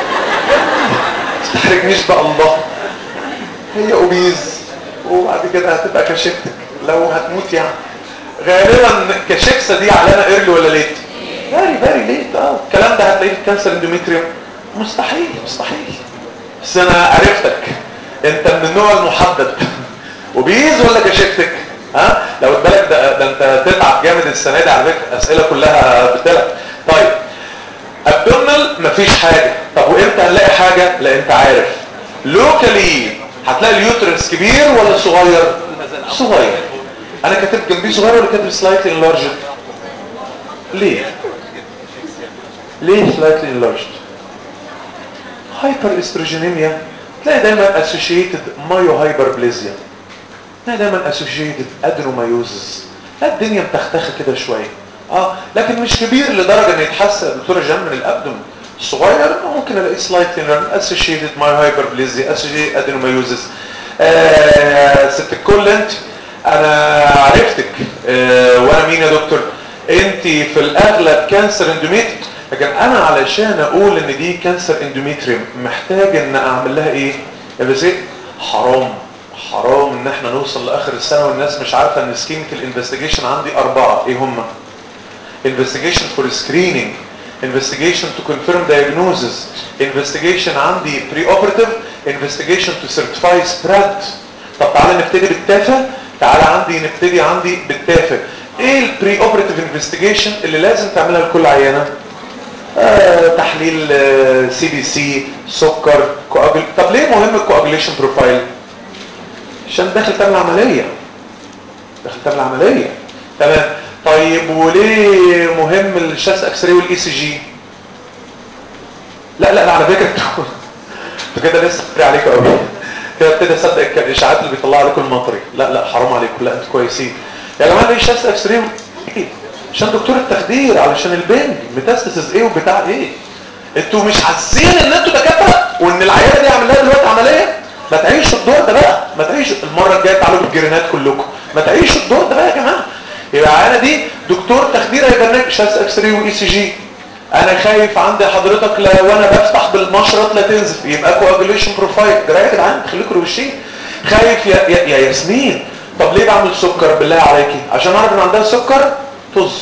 تحرجنيش بقى الله هي اوبيز وبعد كده هتبقى كشفتك لو هتموت يعني غالبا كشكسه دي علامه ايرلي ولا ليت فيري فيري ليت اه الكلام ده هتلاقيه في كانسر اندوميتريوم مستحيل مستحيل بس انا عرفتك انت من النوع المحدد وبيز ولا كشفتك ها لو اتبالك ده, ده انت تتعب جامد السنه دي على فكره اسئله كلها بتلعب طيب ابدومنال مفيش حاجه طب وامتى هنلاقي حاجه لا انت عارف لوكالي هتلاقي اليوترس كبير ولا صغير صغير انا كاتب جنبيه صغير ولا كاتب سلايتلي انلارجد ليه ليه سلايتلي انلارجد هايبر استروجينيميا تلاقي دايما اسوشيتد مايو هايبربليزيا تلاقي دايما اسوشيتد ادنومايوزس الدنيا متختخه كده شويه اه لكن مش كبير لدرجه ان يتحسن دكتور جان من الابدومن الصغير ممكن الاقي سلايتلي اسوشيتد مايو هايبربليزيا اسوشيتد ادنومايوزس آه ست الكل انت انا عرفتك آه وانا مين يا دكتور انت في الاغلب كانسر اندوميتريوم لكن انا علشان اقول ان دي كانسر اندوميتريوم محتاج ان اعمل لها ايه يا بس حرام حرام ان احنا نوصل لاخر السنه والناس مش عارفه ان سكيمه الانفستيجيشن عندي اربعه ايه هم investigation for screening investigation to confirm diagnosis investigation عندي pre-operative investigation to certify spread طب تعالى نبتدي بالتافه تعالى عندي نبتدي عندي بالتافه ايه البري اوبراتيف انفستيجيشن اللي لازم تعملها لكل عيانه آه تحليل سي بي سي سكر كواجل طب ليه مهم الكواجليشن بروفايل عشان داخل تعمل عمليه داخل تعمل عمليه تمام طيب وليه مهم الشاس اكس راي والاي سي جي لا لا لا على فكره انتوا كده لسه فري عليكم قوي كده ابتدي اصدق الاشاعات اللي بيطلع عليكم المطري لا لا حرام عليكم لا انتوا كويسين يا جماعه ليه شاس اكس راي عشان دكتور التخدير علشان البنج ميتاستاسيس ايه وبتاع ايه انتوا مش حاسين ان انتوا دكاتره وان العياده دي عامل لها دلوقتي عمليه ما تعيشوا الدور ده بقى ما تعيشوا المره الجايه تعالوا بالجرينات كلكم ما تعيشوا الدور ده بقى يا جماعه يبقى انا دي دكتور تخدير هيجنك شاس اكس راي واي سي جي انا خايف عندي حضرتك لا وانا بفتح بالمشرط لا تنزف يبقى كواجوليشن بروفايل جرايه يا جدعان خليكم روشين خايف يا, يا, يا ياسمين طب ليه بعمل سكر بالله عليكي عشان اعرف ان عندها سكر طز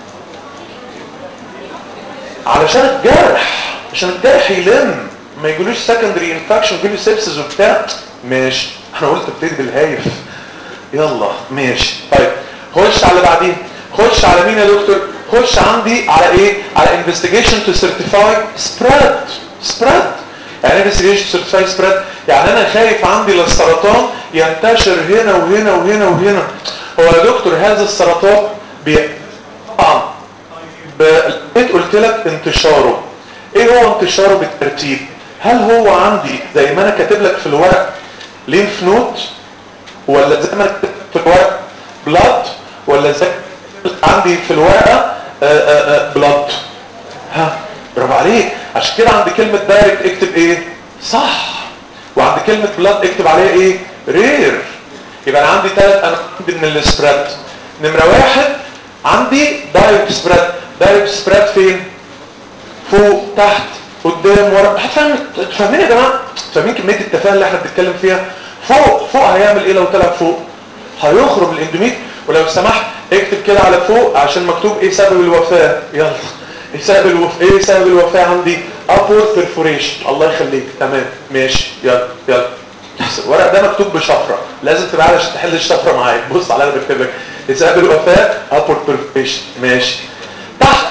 علشان الجرح عشان الجرح يلم ما يجيلوش سكندري انفكشن يجيله سيبسز وبتاع ماشي انا قلت ابتدي بالهايف يلا ماشي طيب خش على بعدين خش على مين يا دكتور خش عندي على ايه على investigation to certify spread spread يعني investigation to certify spread يعني انا خايف عندي للسرطان ينتشر هنا وهنا وهنا وهنا هو يا دكتور هذا السرطان بي... طبعا بقيت قلت لك انتشاره ايه هو انتشاره بالترتيب هل هو عندي زي ما انا كاتب لك في الورق لينف نود ولا زي ما انا كاتب في الورق بلاد ولا زي عندي في الورقه بلاد ها برافو عليك عشان كده عند كلمه دايركت اكتب ايه صح وعند كلمه بلاد اكتب عليها ايه رير يبقى انا عندي ثلاث انا عندي من السبريد نمره واحد عندي دايركت سبريد دايركت سبريد فين فوق تحت قدام ورا هتفهم فاهمين يا جماعه فاهمين كميه التفاهه اللي احنا بنتكلم فيها فوق فوق هيعمل ايه لو طلع فوق هيخرج الاندوميت ولو سمحت اكتب كده على فوق عشان مكتوب ايه سبب الوفاه يلا ايه سبب الوفاه ايه سبب الوفاه عندي upward perforation الله يخليك تمام ماشي يلا يلا الورق ده مكتوب بشفره لازم تبقى عارف عشان تحل الشفره معايا بص على انا بكتب لك ايه سبب الوفاه upward perforation ماشي تحت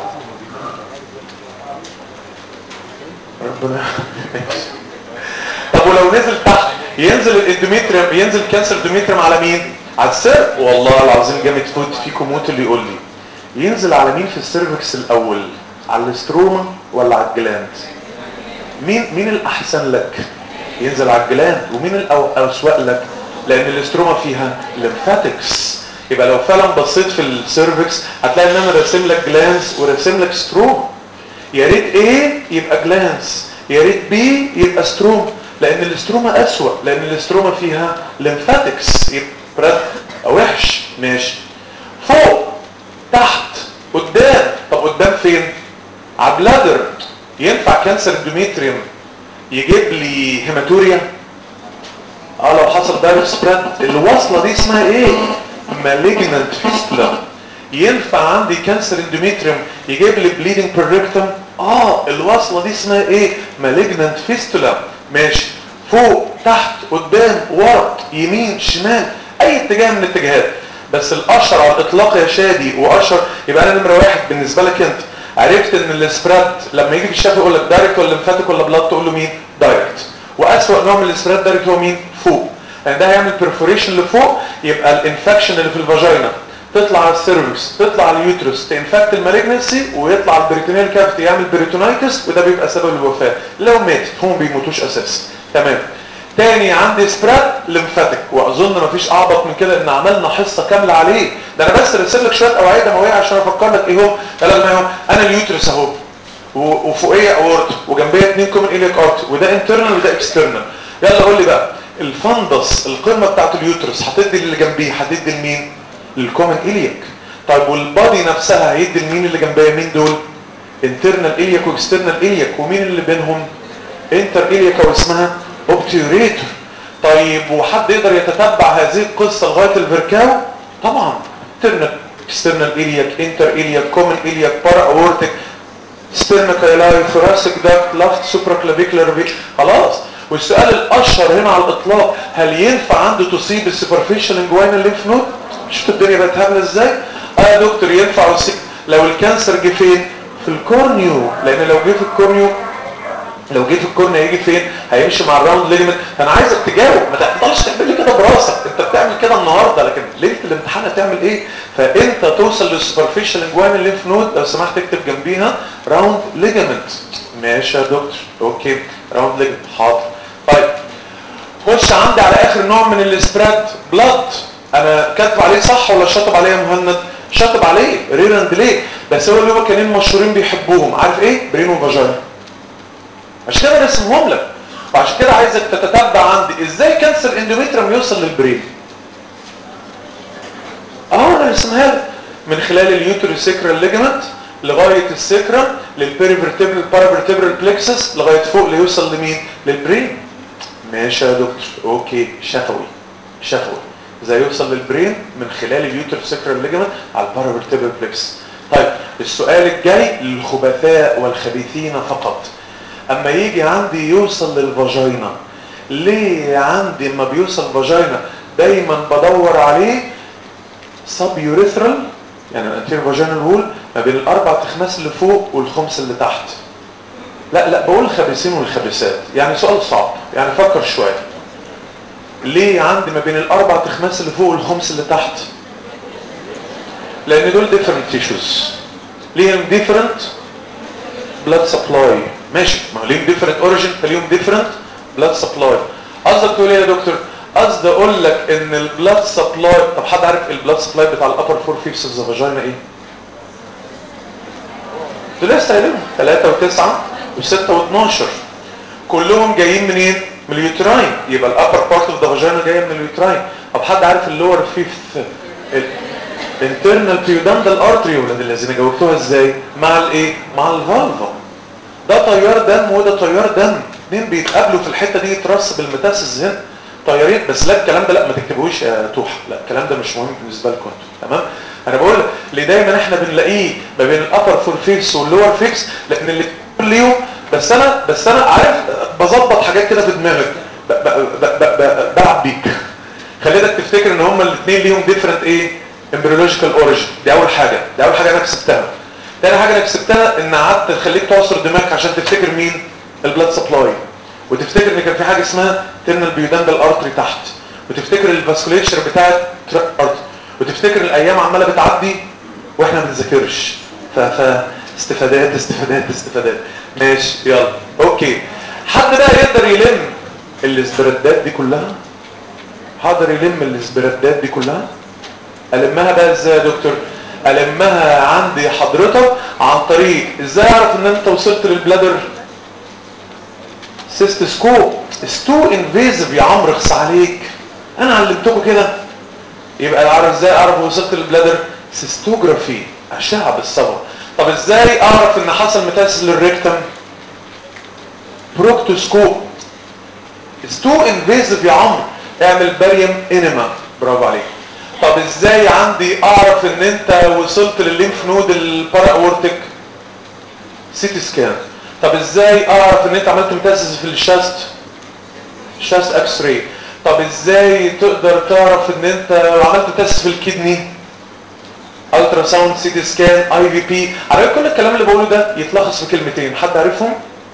ربنا طب ولو نزل تحت ينزل الاندوميتريوم ينزل كانسر اندوميتريوم على مين على السر والله العظيم جامد فوت فيكم موت اللي يقول لي ينزل على مين في السيرفكس الاول على الاستروما ولا على الجلاند مين مين الاحسن لك ينزل على الجلاند ومين الاسوأ لك لان الاستروما فيها ليمفاتكس يبقى لو فعلا بصيت في السيرفكس هتلاقي ان انا راسم لك جلانس وراسم لك ستروما يا ريت ايه يبقى جلانس يا ريت بي يبقى ستروما لان الاستروما اسوأ لان الاستروما فيها ليمفاتكس يبقى وحش ماشي فوق تحت قدام طب قدام فين على بلادر ينفع كانسر الدوميتريوم يجيب لي هيماتوريا اه لو حصل دايركت سبريد الوصله دي اسمها ايه مالجنانت فيستولا ينفع عندي كانسر اندوميتريوم يجيب لي بليدنج بيركتم اه الوصله دي اسمها ايه مالجنانت فيستولا ماشي فوق تحت قدام ورا يمين شمال اي اتجاه من الاتجاهات بس الاشهر على الاطلاق يا شادي واشهر يبقى انا نمره واحد بالنسبه لك انت عرفت ان السبريد لما يجي في الشفا يقول لك دايركت ولا لمفاتيك ولا بلاد تقول له مين دايركت واسوأ نوع من السبريد دايركت هو مين فوق يعني ده هيعمل بيرفوريشن لفوق يبقى الانفكشن اللي في الفاجينا تطلع على السيرفكس تطلع على اليوترس تنفكت المالجنسي ويطلع على البريتونيال كافيتي يعمل بريتونايتس وده بيبقى سبب الوفاه لو مات هم بيموتوش اساسا تمام تاني عندي سبريد لمفاتيك واظن مفيش اعبط من كده ان عملنا حصه كامله عليه ده انا بس رسل لك شويه اوعيه دمويه عشان افكر لك ايه هو لازم اهو انا اليوترس اهو وفوقيه اورت وجنبيه اثنين كومن اليك ارت وده انترنال وده اكسترنال يلا قول لي بقى الفندس القمه بتاعت اليوترس هتدي اللي جنبيه هتدي لمين للكومن اليك طيب والبادي نفسها هيدي لمين اللي جنبيه مين دول انترنال اليك واكسترنال اليك ومين اللي بينهم انتر اليك او اسمها اوبتيوريتور طيب وحد يقدر يتتبع هذه القصه لغايه الفيركاو طبعا انترنال اكسترنال اليك انتر اليك كومن اليك بارا اورتيك ستيرنكايلاي ثوراسيك داكت لافت سوبرا كلافيكولار خلاص والسؤال الاشهر هنا على الاطلاق هل ينفع عنده تصيب السوبرفيشال انجوينال ليمف نود شفت الدنيا بقت هبله ازاي اه يا دكتور ينفع يصيب لو الكانسر جه فين في الكورنيو لان لو جه في الكورنيو لو جه في الكورنيا هيجي فين هيمشي مع الراوند ليجمنت فانا عايزك تجاوب ما تفضلش تعمل لي كده براسك انت بتعمل كده النهارده لكن ليله الامتحان هتعمل ايه فانت توصل للسوبرفيشال انجوينال ليمف نود لو سمحت اكتب جنبيها راوند ليجمنت ماشي يا دكتور اوكي راوند ليجمنت حاضر طيب خش عندي على اخر نوع من السبريد بلاد انا كاتب عليه صح ولا شاطب عليه يا مهند شاطب عليه رير اند ليه بس هو اللي هو كانين مشهورين بيحبوهم عارف ايه برين وفاجينا عشان كده رسمهم لك وعشان كده عايزك تتتبع عندي ازاي كانسر اندوميتريوم يوصل للبرين اه انا رسمها لك من خلال اليوتروسيكرال ليجمنت لغايه السكرم للبيريفرتبرال بارافرتبرال بلكسس لغايه فوق ليوصل لمين للبرين ماشي يا دكتور اوكي شفوي شفوي ازاي يوصل للبرين من خلال اليوتروسيكرال ليجمنت على البارافرتبرال بلكسس طيب السؤال الجاي للخبثاء والخبيثين فقط اما يجي عندي يوصل للفاجينا ليه عندي اما بيوصل فاجينا دايما بدور عليه سب يوريثرال يعني الانتير فاجينال وول ما بين الاربع تخماس اللي فوق والخمس اللي تحت لا لا بقول الخبيثين والخبيثات يعني سؤال صعب يعني فكر شويه ليه عندي ما بين الاربع تخماس اللي فوق والخمس اللي تحت لان دول ديفرنت تيشوز ليهم ديفرنت بلاد سبلاي ماشي ما هو ليهم ديفرنت اوريجين فليهم ديفرنت بلاد سبلاي قصدك تقول ايه يا دكتور قصدي اقول لك ان البلاد سبلاي طب حد عارف البلاد سبلاي بتاع الابر فور فيفس اوف ذا فاجينا ايه دول لسه قايلين 3 و9 و6 و12 كلهم جايين منين من اليوتراين يبقى الابر بارت اوف ذا فاجينا جايه من اليوتراين طب حد عارف اللور فيفث الانترنال بيوداندال ارتري ولاد الذين جاوبتوها ازاي مع الايه مع الفالفا ده تيار دم وده تيار دم اثنين بيتقابلوا في الحته دي يترص بالمتاسس هنا طيارين بس لا الكلام ده لا ما تكتبوش يا توحه لا الكلام ده مش مهم بالنسبه لكم انتوا تمام انا بقول لك اللي دايما احنا بنلاقيه ما بين الابر فور فيكس واللور فيكس لان اللي كل يوم بس انا بس انا عارف بظبط حاجات كده في دماغك بلعب بيك خليتك تفتكر ان هما الاثنين ليهم ديفرنت ايه امبريولوجيكال اوريجن دي اول حاجه دي اول حاجه انا كسبتها تاني حاجه انا كسبتها ان قعدت خليك تعصر دماغك عشان تفتكر مين البلاد سبلاي وتفتكر ان كان في حاجه اسمها ترنال بيوداندال ارتري تحت وتفتكر الفاسكوليتشر بتاعت ارتري وتفتكر الايام عماله بتعدي واحنا ما بنذاكرش ف استفادات استفادات استفادات ماشي يلا اوكي حد بقى يقدر يلم الاسبردات دي كلها حاضر يلم الاسبردات دي كلها المها بقى ازاي يا دكتور المها عندي حضرتك عن طريق ازاي اعرف ان انت وصلت للبلادر سيستسكوب ستو انفيزيف يا عمرو اخص عليك انا علمتكم كده يبقى اعرف ازاي اعرف وصلت للبلادر سيستوجرافي اشعه بالصبغه طب ازاي اعرف ان حصل ميتاسيس للريكتم بروكتوسكوب تو انفيزيف يا عمرو اعمل باريوم انيما برافو عليك طب ازاي عندي اعرف ان انت وصلت للليمف نود البارا اورتيك سيتي سكان طب ازاي اعرف ان انت عملت ميتاسيس في الشاست شاست اكس راي طب ازاي تقدر تعرف ان انت عملت ميتاسيس في الكدني الترا ساوند سيتي سكان اي في بي على كل الكلام اللي بقوله ده يتلخص في كلمتين حد عارفهم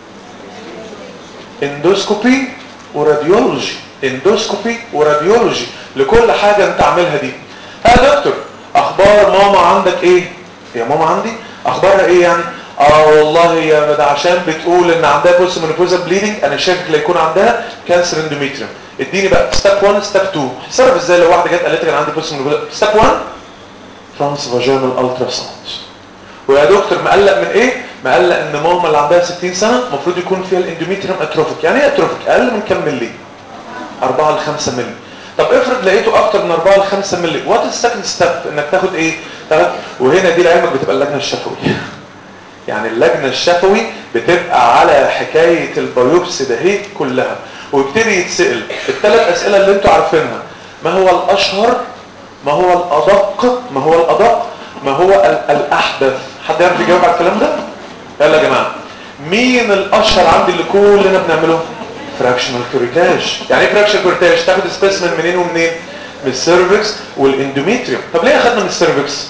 اندوسكوبي وراديولوجي اندوسكوبي وراديولوجي لكل حاجة انت عاملها دي ها دكتور اخبار ماما عندك ايه يا ماما عندي اخبارها ايه يعني اه والله يا ده عشان بتقول ان عندها بوست مينوبوزال بليدنج انا شاكك لا يكون عندها كانسر اندوميتريوم اديني بقى ستيب 1 ستيب 2 هتصرف ازاي لو واحده جت قالت لك انا عندي بوست مينوبوزال ستيب 1 ترانس فاجينال الترا ساوند ويا دكتور مقلق من ايه مقلق ان ماما اللي عندها 60 سنه المفروض يكون فيها الاندوميتريوم اتروفيك يعني ايه اتروفيك اقل من كام ملي 4 ل 5 ملي طب افرض لقيته اكتر من 4 ل 5 ملي وات السكند ستيب انك تاخد ايه تاخد وهنا دي لعلمك بتبقى اللجنه الشفويه يعني اللجنه الشفوي بتبقى على حكايه البيوبسي ده هي كلها ويبتدي يتسال الثلاث اسئله اللي انتوا عارفينها ما هو الاشهر ما هو الادق ما هو الادق ما هو الاحدث حد يعرف يجاوب على الكلام ده يلا يا جماعه مين الاشهر عندي اللي كلنا بنعمله فراكشنال كوريتاج يعني ايه فراكشنال كوريتاج تاخد سبيسمن منين ومنين من السيرفكس والاندوميتريوم طب ليه اخدنا من السيرفكس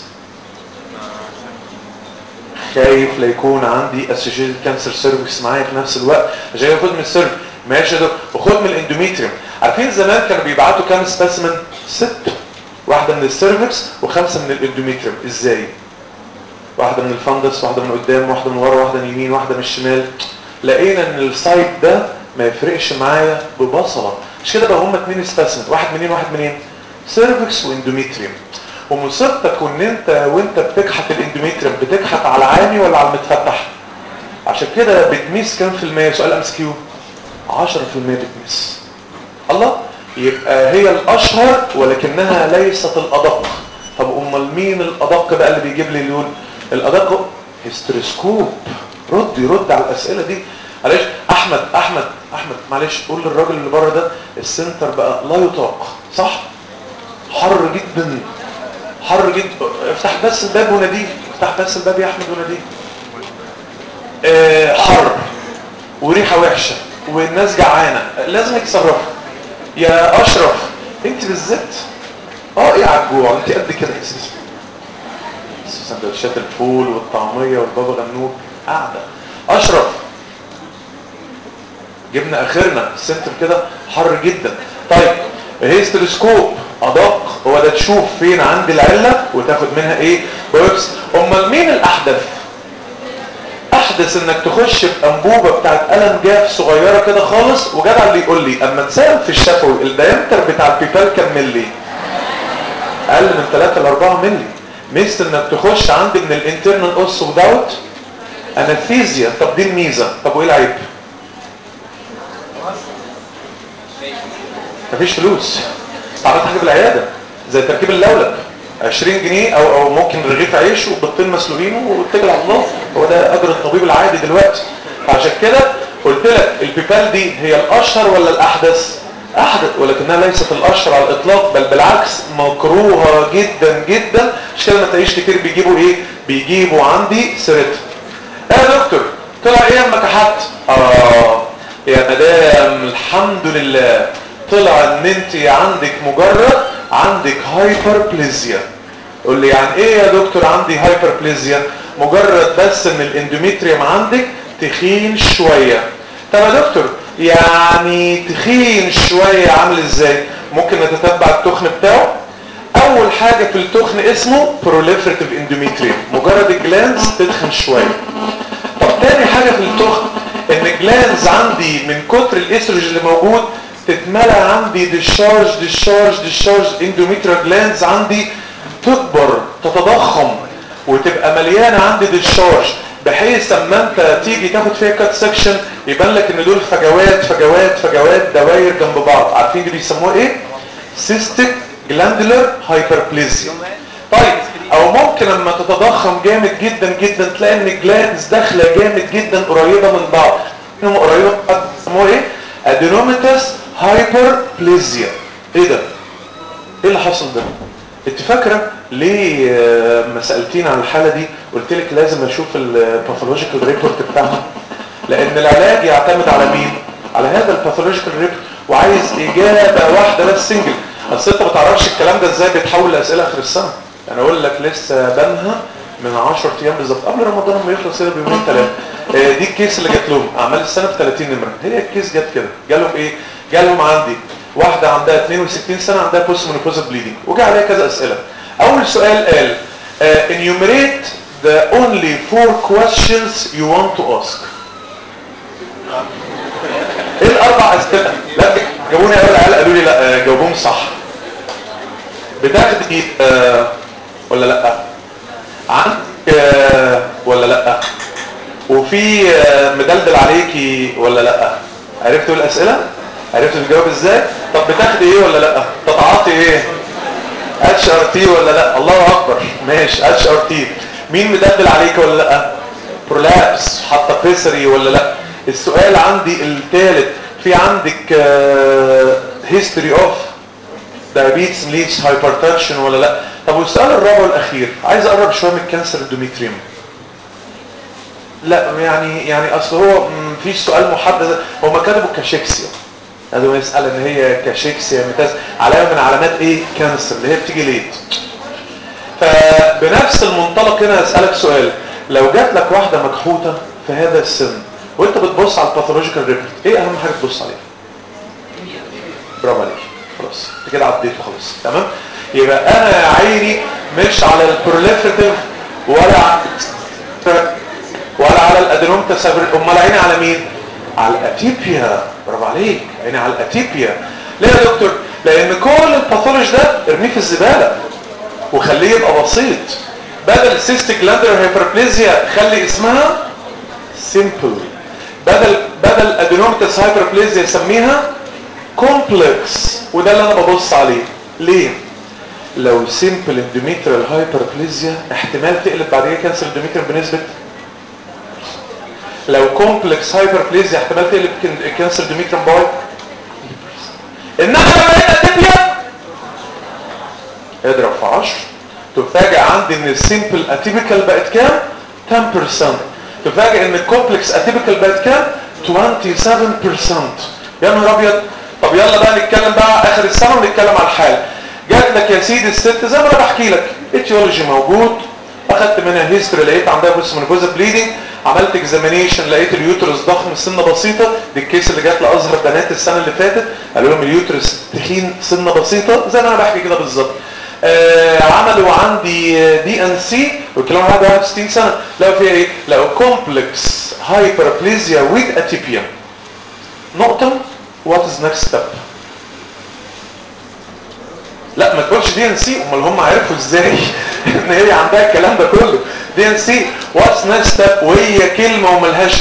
خايف لا يكون عندي اسوشيتد كانسر سيرفكس معايا في نفس الوقت عشان اخد من السيرفكس ماشي يا دكتور وخد من الاندوميتريوم عارفين زمان كانوا بيبعتوا كام سبيسمن ست واحده من السيرفكس وخمسه من الاندوميتريوم ازاي واحده من الفندس واحده من قدام واحده من ورا واحده من اليمين واحده من الشمال لقينا ان السايت ده ما يفرقش معايا ببصله مش كده بقى هما اتنين سبيسمن واحد منين واحد منين سيرفكس واندوميتريوم ومصيبتك ان انت وانت بتكحت الاندوميتريوم بتكحت على العامي ولا على المتفتح عشان كده بتميس كام في المية سؤال ام اس كيو 10% بتميس الله يبقى هي الاشهر ولكنها ليست الادق طب امال مين الادق بقى اللي بيجيب لي اللون الادق هيستروسكوب رد يرد على الاسئله دي معلش احمد احمد احمد معلش قول للراجل اللي بره ده السنتر بقى لا يطاق صح حر جدا حر جدا افتح بس الباب وناديه افتح بس الباب يا احمد وناديه اه حر وريحه وحشه والناس جعانه لازم يتصرفوا يا اشرف انت بالذات اه ايه على الجوع انت قد كده يا سيدي سندوتشات الفول والطعميه والبابا غنوج قاعده اشرف جبنا اخرنا السنتر كده حر جدا طيب هيستروسكوب ادق هو ده تشوف فين عندي العله وتاخد منها ايه بوبس امال مين الاحدث احدث انك تخش بانبوبه بتاعت قلم جاف صغيره كده خالص وجدع اللي يقول لي اما تسال في الشفوي الدايمتر بتاع البيبال كام ملي اقل من 3 ل 4 ملي ميزه انك تخش عندي من الانترنال اوس وداوت انستيزيا طب دي الميزه طب وايه العيب مفيش فلوس عملت حاجه بالعياده زي تركيب اللولب 20 جنيه او او ممكن رغيف عيش وبيضتين مسلوقين واتكل على الله هو ده اجر الطبيب العادي دلوقتي فعشان كده قلت لك البيبال دي هي الاشهر ولا الاحدث احدث ولكنها ليست الاشهر على الاطلاق بل بالعكس مكروهه جدا جدا مش كده ما تلاقيش كتير بيجيبوا ايه بيجيبوا عندي سيرتها يا دكتور طلع ايه اما كحت اه يا مدام الحمد لله طلع ان انت عندك مجرد عندك هايبربليزيا قول لي يعني ايه يا دكتور عندي هايبربليزيا مجرد بس ان الاندوميتريوم عندك تخين شوية طب يا دكتور يعني تخين شوية عامل ازاي ممكن نتتبع التخن بتاعه اول حاجة في التخن اسمه proliferative endometrium مجرد الجلانز تدخن شوية طب تاني حاجة في التخن ان الجلانز عندي من كتر الاستروجين اللي موجود تتملى عندي ديشارج ديشارج ديشارج اندوميتريال جلانز عندي تكبر تتضخم وتبقى مليانه عندي ديشارج بحيث اما انت تيجي تاخد فيها كات سكشن يبان لك ان دول فجوات فجوات فجوات دواير جنب بعض عارفين دي بيسموها ايه سيستيك جلاندولار هايبربليزيا طيب او ممكن لما تتضخم جامد جدا جدا تلاقي ان الجلاندز داخله جامد جدا قريبه من بعض انهم قريبه من بعض اسمه ايه ادينوميتاس هايبربليزيا ايه ده ايه اللي حصل ده انت فاكره ليه ما سالتيني عن الحاله دي قلت لك لازم اشوف الباثولوجيكال ريبورت بتاعها لان العلاج يعتمد على مين على هذا الباثولوجيكال ريبورت وعايز اجابه واحده بس سنجل اصل انت ما تعرفش الكلام ده ازاي بيتحول لاسئله اخر السنه انا اقول لك لسه بنها من 10 ايام بالظبط قبل رمضان ما يخلص كده بيومين ثلاثه دي الكيس اللي جات لهم اعمال السنه ب 30 نمره هي الكيس جت كده جالهم ايه جالهم عندي واحده عندها 62 سنه عندها بوست مونوبوزال بليدنج وجا عليها كذا اسئله اول سؤال قال uh, enumerate the only four questions you want to ask ايه الاربع اسئله لا جاوبوني اول العيال قالوا لي لا جاوبهم صح بتاخدي آه ولا لا عندك آه ولا لا وفي آه مدلدل عليكي ولا لا عرفتوا الاسئله عرفتوا تجاوب ازاي طب بتاخدي ايه ولا لا تتعاطي ايه اتش ار تي ولا لا الله اكبر ماشي اتش ار تي مين مدلدل عليك ولا لا برولابس حاطه بيسري ولا لا السؤال عندي الثالث في عندك هيستوري اوف دايابيتس مليتس هايبرتنشن ولا لا طب والسؤال الرابع والاخير عايز اقرب شويه من كانسر الدوميتريوم لا يعني يعني اصل هو مفيش سؤال محدد هم كتبوا كاشيكسيا هذا يسال ان هي كاشيكسيا متاز علامه من علامات ايه كانسر اللي هي بتيجي ليت فبنفس المنطلق هنا اسالك سؤال لو جات لك واحده مكحوته في هذا السن وانت بتبص على الباثولوجيكال ريبورت ايه اهم حاجه تبص عليها برافو عليك خلاص انت كده عديت خلاص تمام يبقى انا يا عيني مش على البروليفريتيف ولا على ولا على الادينومتاس امال عيني على مين على الاتيبيا برافو عليك عيني على الاتيبيا ليه يا دكتور لان كل الباثولوجي ده ارميه في الزباله وخليه يبقى بسيط بدل سيستيك لاندر هايبربليزيا خلي اسمها سيمبل بدل بدل ادينومتاس هايبربليزيا سميها كومبلكس وده اللي انا ببص عليه ليه لو سيمبل اندوميتريال هايبربليزيا احتمال تقلب بعد كده كانسر اندوميتريال بنسبه لو كومبلكس هايبربليزيا احتمال تقلب كانسر اندوميتريال باي انما لو لقيت اتيبيا اضرب في 10 تفاجئ عندي ان السيمبل اتيبيكال بقت كام 10% تفاجئ ان الكومبلكس اتيبيكال بقت كام 27% يا نهار ابيض طب يلا بقى نتكلم بقى اخر السنه ونتكلم على الحال جات لك يا سيدي الست زي ما انا بحكي لك اتيولوجي موجود اخدت منها هيستوري لقيت عندها بوست مونوبوزا بليدنج عملت اكزامينيشن لقيت اليوترس ضخم سنه بسيطه دي الكيس اللي جات لازهر بنات السنه اللي فاتت قالوا لهم اليوترس تخين سنه بسيطه زي ما انا بحكي كده بالظبط آه عملوا عندي دي ان سي والكلام ده 61 سنه لقوا فيها ايه لقوا كومبلكس هايبربليزيا ويز اتيبيا نقطه وات از نيكست ستيب لا ما تقولش دي ان سي امال هم عرفوا ازاي ان هي عندها الكلام ده كله دي ان سي واتس نيكست ستيب وهي كلمه وملهاش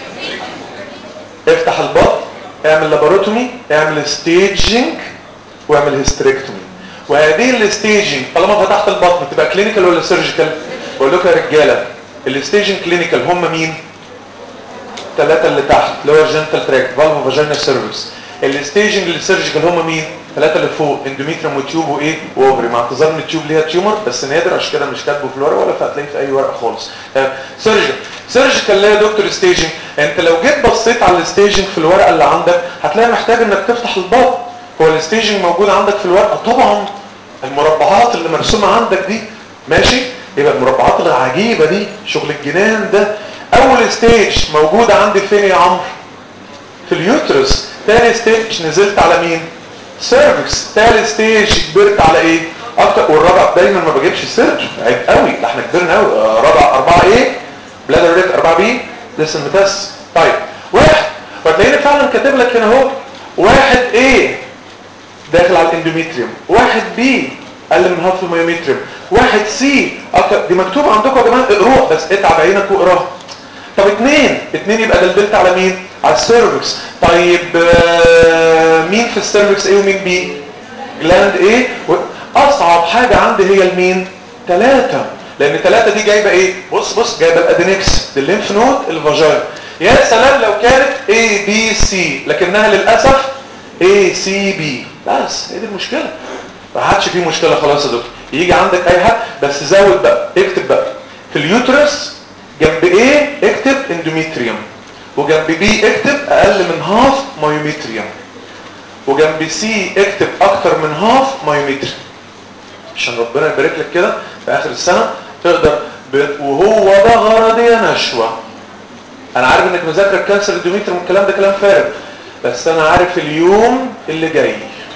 افتح البطن اعمل لاباروتومي اعمل ستيجنج واعمل هيستريكتومي وهذه الستيجنج طالما فتحت البطن تبقى كلينيكال ولا سيرجيكال بقول لكم يا رجاله الستيجنج كلينيكال هم مين الثلاثه اللي تحت اللي هو الجنتال تراك فالفو فاجينا سيرفكس الستيجنج السيرجيكال هم مين ثلاثه اللي فوق اندوميتريوم وتيوب وايه واوفري مع اعتذار ان التيوب ليها تيومر بس نادر عشان كده مش كاتبه في الورقه ولا هتلاقيه في اي ورقه خالص سيرجيكال سيرجيكال اللي هي دكتور ستيجنج انت لو جيت بصيت على الستيجنج في الورقه اللي عندك هتلاقي محتاج انك تفتح البطن هو الستيجنج موجود عندك في الورقه طبعا المربعات اللي مرسومه عندك دي ماشي يبقى المربعات العجيبه دي شغل الجنان ده اول ستيج موجود عندي فين يا عمرو في اليوترس تاني ستيج نزلت على مين سيرفكس تالت ستيج كبرت على ايه اكتر والرابع دايما ما بجيبش سيرج عيب قوي ده احنا كبرنا قوي رابع اربعه ايه بلادر ريت اربعه بي لسه متس طيب واحد وهتلاقيني فعلا كاتب لك هنا اهو واحد ايه داخل على الاندوميتريوم واحد بي اقل من هاف الميوميتريوم واحد سي اكتر دي مكتوب عندكم يا جماعه اقروها بس اتعب عينك واقراها طب اتنين اتنين يبقى دلدلت على مين على السيرفكس طيب آه مين في السيرفكس ايه ومين بي جلاند ايه و... اصعب حاجة عندي هي المين ثلاثة لان ثلاثة دي جايبة ايه بص بص جايبة الادينكس الليمف نود الفاجاين يا سلام لو كانت A B C لكنها للأسف A C B بس هي دي المشكلة ما عادش فيه مشكلة خلاص يا دكتور يجي عندك اي حد بس زود بقى اكتب بقى في اليوترس جنب A اكتب اندوميتريوم وجنب B اكتب اقل من هاف مايوميتريوم وجنب سي اكتب اكتر من هاف مايوميتريوم عشان ربنا يبارك لك كده في اخر السنة تقدر ب... وهو ده غرضي يا نشوة انا عارف انك مذاكر الكانسر الدوميتر والكلام ده كلام فارغ بس انا عارف اليوم اللي جاي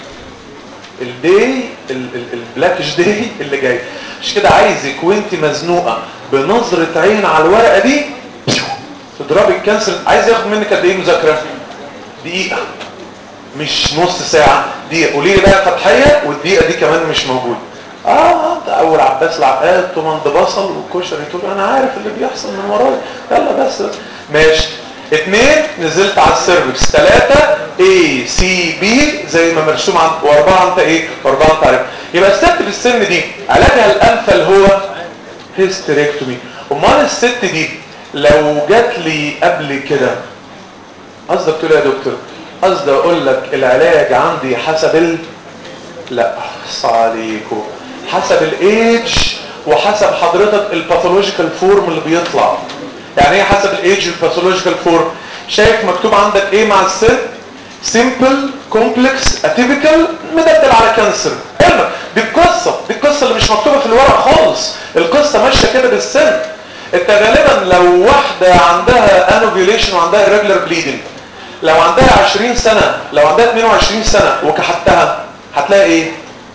الدي البلاكش دي اللي جاي مش كده عايزك وانت مزنوقه بنظره عين على الورقه دي تضربي الكانسر عايز ياخد منك قد ايه مذاكره دقيقه مش نص ساعه دقيقه قولي لي بقى فتحيه والدقيقه دي كمان مش موجوده اه ده اول عباس العقاد طمند بصل وكشري تقول انا عارف اللي بيحصل من ورايا يلا بس ماشي اثنين نزلت على السيرفكس ثلاثة A C B زي ما مرسوم عن واربعة انت ايه واربعة انت عارف يبقى الست في السن دي علاجها الامثل هو هيستريكتومي امال الست دي لو جات لي قبل كده قصدك تقول يا دكتور قصدي اقول لك العلاج عندي حسب ال لا ص عليكم حسب الايدج وحسب حضرتك الباثولوجيكال فورم اللي بيطلع يعني ايه حسب الايدج والباثولوجيكال فورم شايف مكتوب عندك ايه مع السن سيمبل كومبلكس اتيبيكال مدلل على كانسر علمك دي القصه دي القصه اللي مش مكتوبه في الورق خالص القصه ماشيه كده بالسن انت غالبا لو واحده عندها انوفيوليشن وعندها irregular bleeding لو عندها 20 سنه لو عندها 22 سنه وكحتها هتلاقي ايه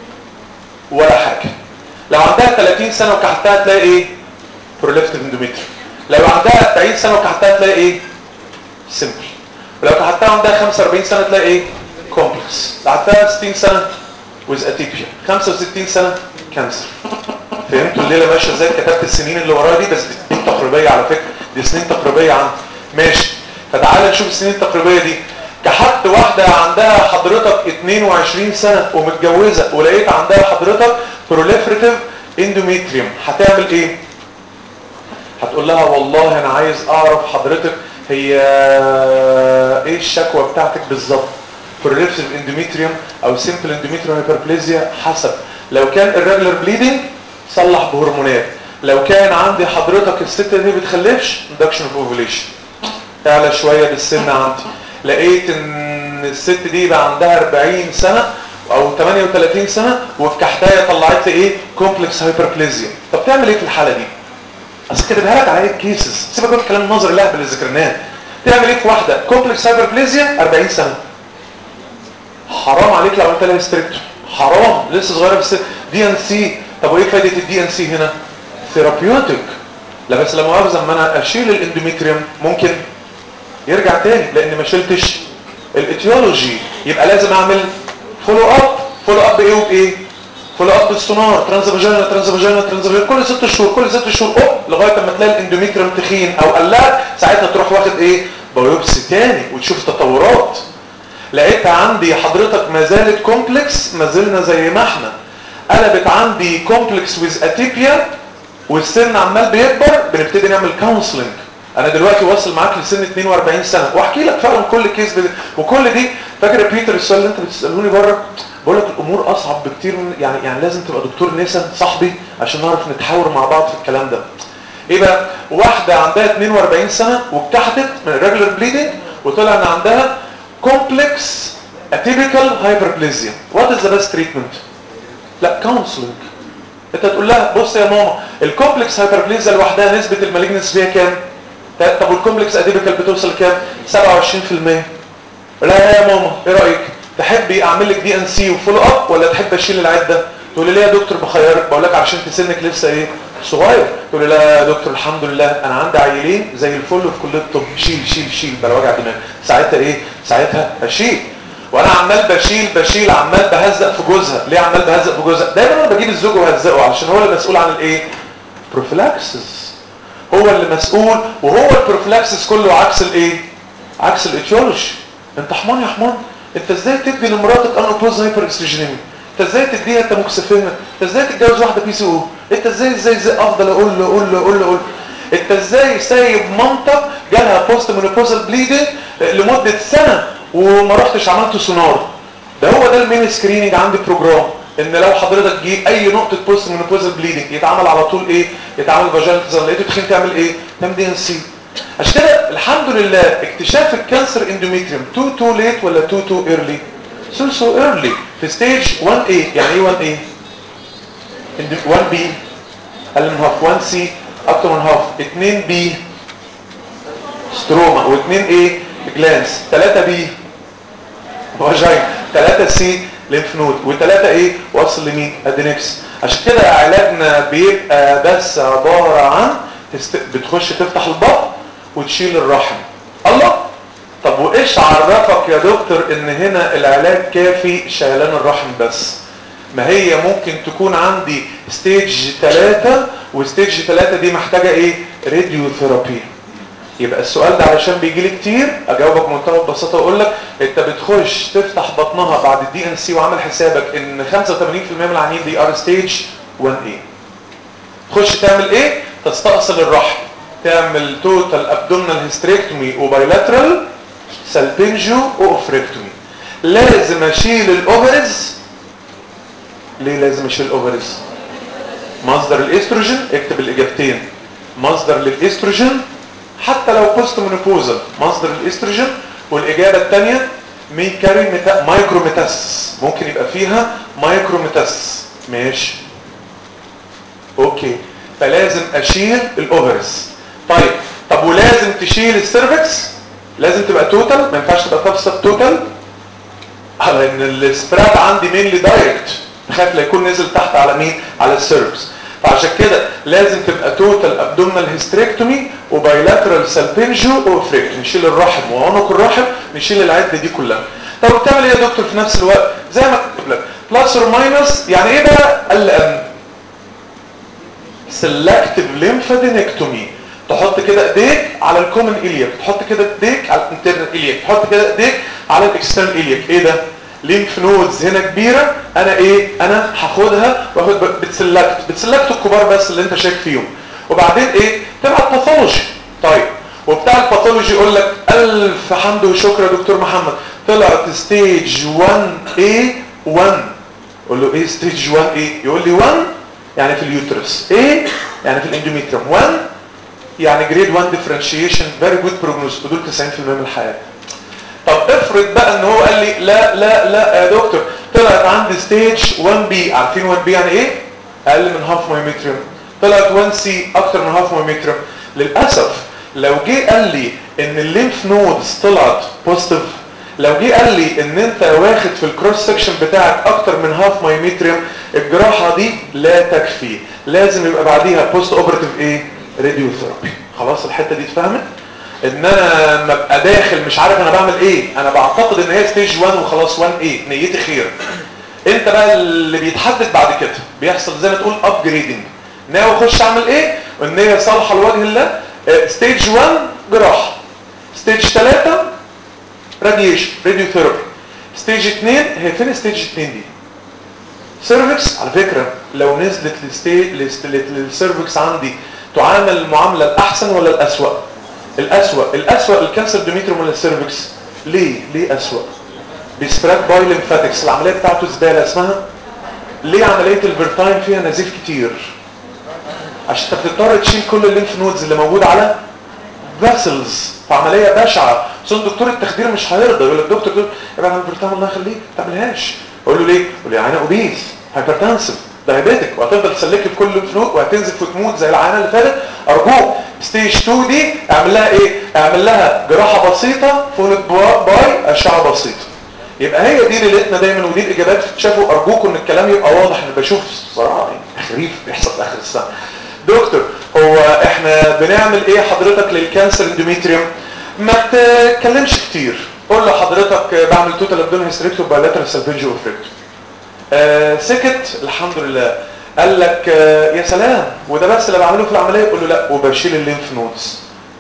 ولا حاجه لو عندها 30 سنه وكحتها هتلاقي ايه proliferative endometrium لو عندها 40 سنه وكحتها تلاقي ايه سيمبل ولو كحتها عندها 45 سنه تلاقي ايه كومبلكس لو عندها 60 سنه ويز اتيبيا 65 سنه كانسر فهمتوا الليله ماشيه ازاي كتبت السنين اللي ورايا دي بس دي سنين تقريبيه على فكره دي سنين تقريبيه عندي ماشي فتعالى نشوف السنين التقريبيه دي كحت واحده عندها حضرتك 22 سنه ومتجوزه ولقيت عندها حضرتك بروليفريتيف اندوميتريوم هتعمل ايه هتقول لها والله انا عايز اعرف حضرتك هي ايه الشكوى بتاعتك بالظبط proliferative endometrium او simple endometrium hyperplasia حسب لو كان irregular bleeding صلح بهرمونات لو كان عندي حضرتك الست دي بتخلفش induction of ovulation اعلى شويه بالسن عندي لقيت ان الست دي بقى عندها 40 سنه او 38 سنه والكحتايه طلعت لي ايه كومبلكس هايبربليزيا طب تعمل ايه في الحاله دي اصل كاتبها لك على كيسز سيبك من الكلام النظري اللهبل اللي ذكرناه تعمل ايه في واحده كومبلكس هايبربليزيا 40 سنه حرام عليك لو عملت لها هيستريكتوم حرام لسه صغيره في السن دي ان سي طب وايه فايده الدي ان سي هنا ثيرابيوتيك لا بس لا مؤاخذه اما انا اشيل الاندوميتريوم ممكن يرجع تاني لان ما شلتش الاتيولوجي يبقى لازم اعمل فولو اب فولو اب بايه وبايه فولو اب بالسونار ترانزفاجينا ترانزفاجينا ترانزفاجينا كل ست شهور كل ست شهور اوب لغايه اما تلاقي الاندوميتريوم تخين او قلقت ساعتها تروح واخد ايه بايوبسي تاني وتشوف التطورات لقيتها عندي حضرتك ما زالت كومبلكس ما زلنا زي ما احنا قلبت عندي كومبلكس ويز اتيبيا والسن عمال بيكبر بنبتدي نعمل كونسلنج انا دلوقتي واصل معاك لسن 42 سنه واحكي لك فعلا كل كيس بد... وكل دي فاكر يا بيتر السؤال اللي انت بتسالوني بره بقول لك الامور اصعب بكتير من يعني يعني لازم تبقى دكتور نسا صاحبي عشان نعرف نتحاور مع بعض في الكلام ده ايه بقى واحده عندها 42 سنه واتكحتت من الريجولار بليدنج وطلع ان عندها كومبلكس اتيبيكال هايبربليزيا وات از ذا بيست تريتمنت لا كونسلنج انت تقول لها بص يا ماما الكومبلكس هايبربليزيا لوحدها نسبه المالجنس فيها كام طب والكومبلكس اتيبيكال بتوصل كام 27% لا يا ماما ايه رايك تحبي اعمل لك دي ان سي وفولو اب ولا تحب اشيل العده تقول لي ليه يا دكتور بخيرك بقول لك عشان انت سنك لسه ايه صغير تقول لي لا يا دكتور الحمد لله انا عندي عيلين زي الفل في كليه الطب شيل شيل شيل بلا وجع دماغ ساعتها ايه ساعتها اشيل وانا عمال بشيل بشيل عمال بهزق في جوزها ليه عمال بهزق في جوزها دايما انا بجيب الزوج وهزقه علشان هو اللي مسؤول عن الايه بروفلاكسس هو اللي مسؤول وهو البروفلاكسس كله عكس الايه عكس الايتيولوجي انت حمار يا حمار انت ازاي تدي لمراتك انوبوز هايبر استروجينيمي انت ازاي تديها تاموكسيفين انت ازاي تتجوز واحده بي سي او انت ازاي ازاي ازاي افضل اقول له اقول له اقول له اقول له انت ازاي سايب مامتك جالها بوست مونوبوزال بليدنج لمده سنه وما رحتش عملت سونار ده هو ده المين سكريننج عندي بروجرام ان لو حضرتك جه اي نقطه بوست مونوبوزال بليدنج يتعمل على طول ايه يتعمل فاجينال لقيته تخين تعمل ايه تعمل دي ان سي عشان كده الحمد لله اكتشاف الكانسر اندوميتريوم تو تو ليت ولا تو تو ايرلي سو سو ايرلي في ستيج 1 a يعني ايه 1 a 1 b اقل من هاف 1 c اكتر من هاف 2 b ستروما و2 a جلانس 3 b فاجين 3 c ليمف نود و3 ايه وصل لمين ادينكس عشان كده علاجنا بيبقى بس عباره عن تست... بتخش تفتح البطن وتشيل الرحم الله طب وايش عرفك يا دكتور ان هنا العلاج كافي شيلان الرحم بس ما هي ممكن تكون عندي ستيج 3 وستيج 3 دي محتاجه ايه راديو ثيرابي يبقى السؤال ده علشان بيجي لي كتير اجاوبك بمنتهى البساطه واقول لك انت بتخش تفتح بطنها بعد الدي ان سي وعامل حسابك ان 85% من العيانين دي ار ستيج 1 اي تخش تعمل ايه تستأصل الرحم تعمل توتال ابدومينال هيستريكتومي وبايلاترال سالبنجو واوفريكتومي لازم اشيل الاوفرز ليه لازم اشيل الاوفرز مصدر الاستروجين اكتب الاجابتين مصدر للاستروجين حتى لو بوست مونوبوزال مصدر الاستروجين والاجابه الثانيه ميكاري ميتا مايكروميتاس ممكن يبقى فيها مايكروميتاس ماشي اوكي فلازم اشيل الاوفرز طيب طب ولازم تشيل السيرفكس لازم تبقى توتال ما ينفعش تبقى تبسط توتال على ان السبراد عندي مينلي دايركت بخاف لا يكون نزل تحت على مين على السيرفكس فعشان كده لازم تبقى توتال ابدومينال هيستريكتومي وبايلاترال سالبنجو اوفريكتومي نشيل الرحم وعنق الرحم نشيل العده دي كلها طب بتعمل ايه يا دكتور في نفس الوقت زي ما كتب لك بلس اور ماينس يعني ايه بقى قال ان سيلكتيف ليمفادينكتومي تحط كده ايديك على الكومن الياك تحط كده ايديك على الانترنال الياك تحط كده ايديك على الاكسترنال الياك ايه ده ليمف نودز هنا كبيره انا ايه انا هاخدها واخد بتسلكت بتسلكت الكبار بس اللي انت شاك فيهم وبعدين ايه تبعت باثولوجي طيب وبتاع الباثولوجي يقول لك الف حمد وشكر يا دكتور محمد طلعت ستيج 1 a 1 قول له ايه ستيج 1 a يقول لي 1 يعني في اليوترس ايه يعني في الاندوميتريوم 1 يعني جريد 1 ديفرنشيشن فيري جود بروجنوز ودول 90% من الحياه طب افرض بقى ان هو قال لي لا لا لا يا دكتور طلعت عندي ستيج 1 بي عارفين 1 بي يعني ايه اقل من هاف مايومتريوم طلعت 1 سي اكتر من هاف مايومتريوم للاسف لو جه قال لي ان الليمف نودز طلعت بوزيتيف لو جه قال لي ان انت واخد في الكروس سكشن بتاعك اكتر من هاف مايومتريوم الجراحه دي لا تكفي لازم يبقى بعديها بوست اوبراتيف ايه راديو ثيرابي خلاص الحته دي اتفهمت ان انا لما ابقى داخل مش عارف انا بعمل ايه انا بعتقد ان هي ستيج 1 وخلاص 1 ايه نيتي خير انت بقى اللي بيتحدد بعد كده بيحصل زي ما تقول ابجريدنج ناوي اخش اعمل ايه والنيه صالحه لوجه الله ستيج 1 جراحه ستيج 3 راديشن راديو ثيرابي ستيج 2 هي فين ستيج 2 دي سيرفكس على فكره لو نزلت للسيرفكس عندي تعامل المعامله الاحسن ولا الاسوأ الأسوأ الأسوأ الكانسر دوميتريوم ولا السيرفكس ليه ليه أسوأ بيسبراد باي ليمفاتكس العملية بتاعته زبالة اسمها ليه عملية الفيرتايم فيها نزيف كتير عشان انت بتضطر تشيل كل الليمف نودز اللي موجود على فاسلز فعملية بشعة بس دكتور التخدير مش هيرضى يقول لك دكتور دكتور ابعد عن الفيرتايم الله يخليك ما تعملهاش اقول له ليه؟ يقول لي عينه اوبيس هايبرتنسف دايابيتك وهتفضل تسلك بكل فلوس وهتنزف وتموت زي العينه اللي فاتت ارجوك ستيج 2 دي اعمل لها ايه اعمل لها جراحه بسيطه فولد باي اشعه بسيطه يبقى هي دي ليلتنا دايما ودي الاجابات شافوا ارجوكم ان الكلام يبقى واضح انا بشوف صراحه يعني تخريف بيحصل في اخر السنه دكتور هو احنا بنعمل ايه حضرتك للكانسر اندوميتريوم ما تتكلمش كتير قول له حضرتك بعمل توتال ابدومين هيستريكتو بايلاترال سالفينجو اوفريكتو آه سكت الحمد لله قال لك آه يا سلام وده بس اللي بعمله في العمليه يقول له لا وبشيل الليمف نودز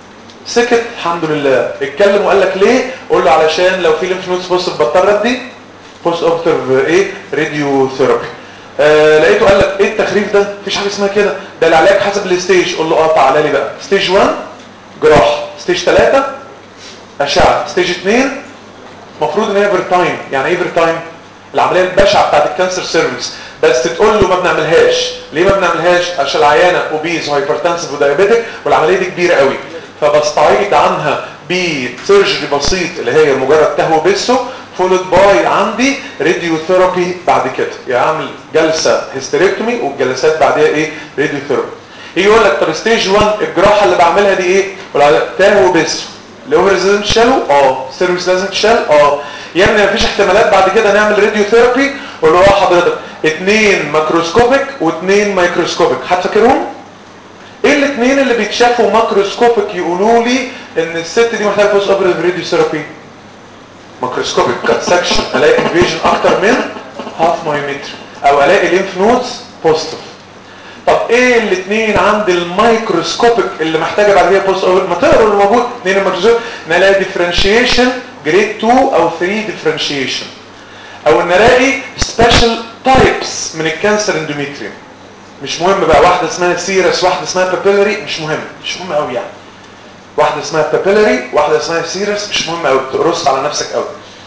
سكت الحمد لله اتكلم وقال لك ليه قول له علشان لو في ليمف نودز بص بضطر ادي بوست اوبتيف ايه راديو ثيرابي آه لقيته قال لك ايه التخريف ده مفيش حاجه اسمها كده ده العلاج حسب الستيج قول له اه تعالى لي بقى ستيج 1 جراحه ستيج 3 اشعه ستيج 2 المفروض ان هي ايفر تايم يعني ايه ايفر تايم العمليه البشعه بتاعت الكانسر سيرفيس بس تقول له ما بنعملهاش ليه ما بنعملهاش عشان العيانه اوبيز وهايبرتنسيف ودايابيتك والعمليه دي كبيره قوي فبستعيد عنها بسيرجري بسيط اللي هي مجرد تهوى بسه فولد باي عندي راديو ثيرابي بعد كده يعني اعمل جلسه هيستريكتومي والجلسات بعدها ايه راديو ثيرابي يجي يقول لك طب ستيج 1 الجراحه اللي بعملها دي ايه تهوى بسه الاوفر لازم تشاله اه السيرفيس لازم تشال اه يا ابني مفيش احتمالات بعد كده نعمل راديو ثيرابي قول له اه حضرتك اثنين ماكروسكوبيك واثنين مايكروسكوبيك حد فاكرهم ايه الاثنين اللي بيتشافوا ماكروسكوبيك يقولوا لي ان الست دي محتاجه بوست اوبريتيف راديو ثيرابي ماكروسكوبيك كات سكشن الاقي انفيجن اكتر من هاف مايومتر او الاقي ليمف نودز بوزيتيف طب ايه الاثنين عند الميكروسكوبيك اللي محتاجه بعد كده بوست اوبريتيف ما تقروا اللي موجود اثنين الميكروسكوبيك نلاقي ديفرنشيشن جريد 2 او 3 ديفرنشيشن او ان الاقي سبيشال تايبس من الكانسر اندوميتريوم مش مهم بقى واحده اسمها سيرس واحده اسمها بابيلاري مش مهم مش مهم قوي يعني واحده اسمها بابيلاري واحده اسمها سيرس مش مهم قوي تقرص على نفسك قوي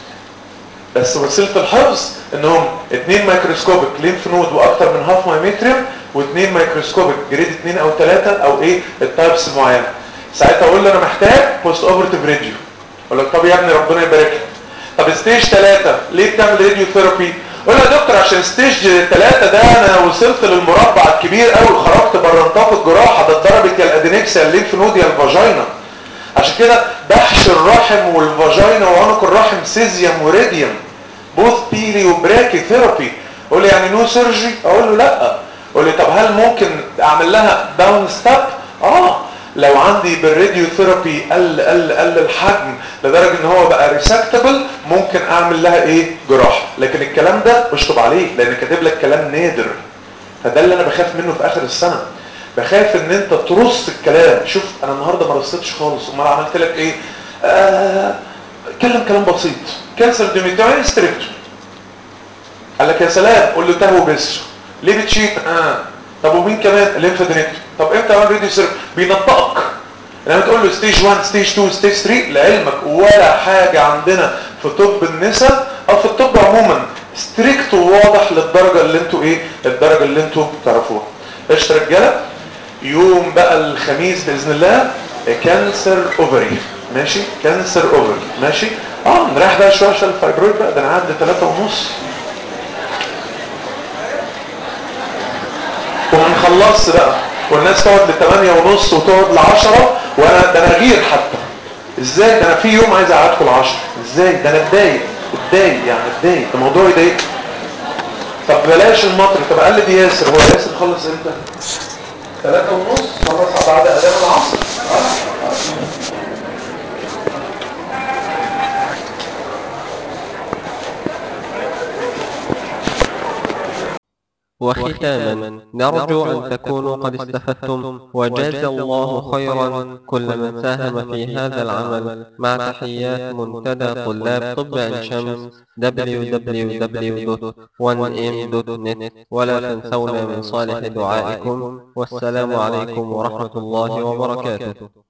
بس وسيله الحفظ انهم اثنين مايكروسكوبيك ليمف نود واكتر من هاف مايمتريوم واثنين مايكروسكوبيك جريد 2 او 3 او ايه التايبس المعينه ساعتها اقول له انا محتاج بوست اوبرتيف راديو اقول لك طب يا ابني ربنا يبارك لك طب ستيج 3 ليه بتعمل راديو ثيرابي قول له يا دكتور عشان ستيج 3 ده انا وصلت للمربع الكبير قوي خرجت بره نطاق الجراحه ده اتضربت يا الادينكس يا الليمف نود يا الفاجينا عشان كده بحش الرحم والفاجينا وعنق الرحم سيزيوم وريديوم بوث بيري وبراكي ثيرابي قول لي يعني نو سيرجري اقول له لا قول لي طب هل ممكن اعمل لها داون ستيب اه لو عندي بالراديو ثيرابي قل قل قل الحجم لدرجه ان هو بقى ريسكتبل ممكن اعمل لها ايه جراحه لكن الكلام ده اشطب عليه لان كاتب لك كلام نادر فده اللي انا بخاف منه في اخر السنه بخاف ان انت ترص الكلام شوف انا النهارده ما رصيتش خالص امال عملت لك ايه آه اتكلم كلام بسيط كانسر ديميتريال ستريكتور قال لك يا سلام قول له تهو بس ليه بتشيت اه طب ومين كمان الليمفادينكتور طب امتى اعمل راديو سيرف بينطقك لما تقول له ستيج 1 ستيج 2 ستيج 3 لعلمك ولا حاجه عندنا في طب النساء او في الطب عموما ستريكت وواضح للدرجه اللي انتوا ايه الدرجه اللي انتوا تعرفوها قشطه رجاله يوم بقى الخميس باذن الله كانسر اوفري ماشي كانسر اوفري ماشي اه نريح بقى شويه عشان الفايبرويد بقى ده انا عدى 3 ونص وهنخلص بقى والناس تقعد ل 8 ونص وتقعد ل 10 وانا ده انا غير حتى ازاي ده انا في يوم عايز اقعدكم ل 10 ازاي ده انا اتضايق اتضايق يعني اتضايق ده موضوع يضايق طب بلاش المطر طب قلد ياسر هو ياسر خلص امتى؟ 3 ونص خلص بعد اذان العصر وختاما نرجو أن تكونوا قد استفدتم وجاز الله خيرا كل من ساهم في هذا العمل مع تحيات منتدى طلاب طب عين شمس www.1m.net ولا تنسونا من صالح دعائكم والسلام عليكم ورحمة الله وبركاته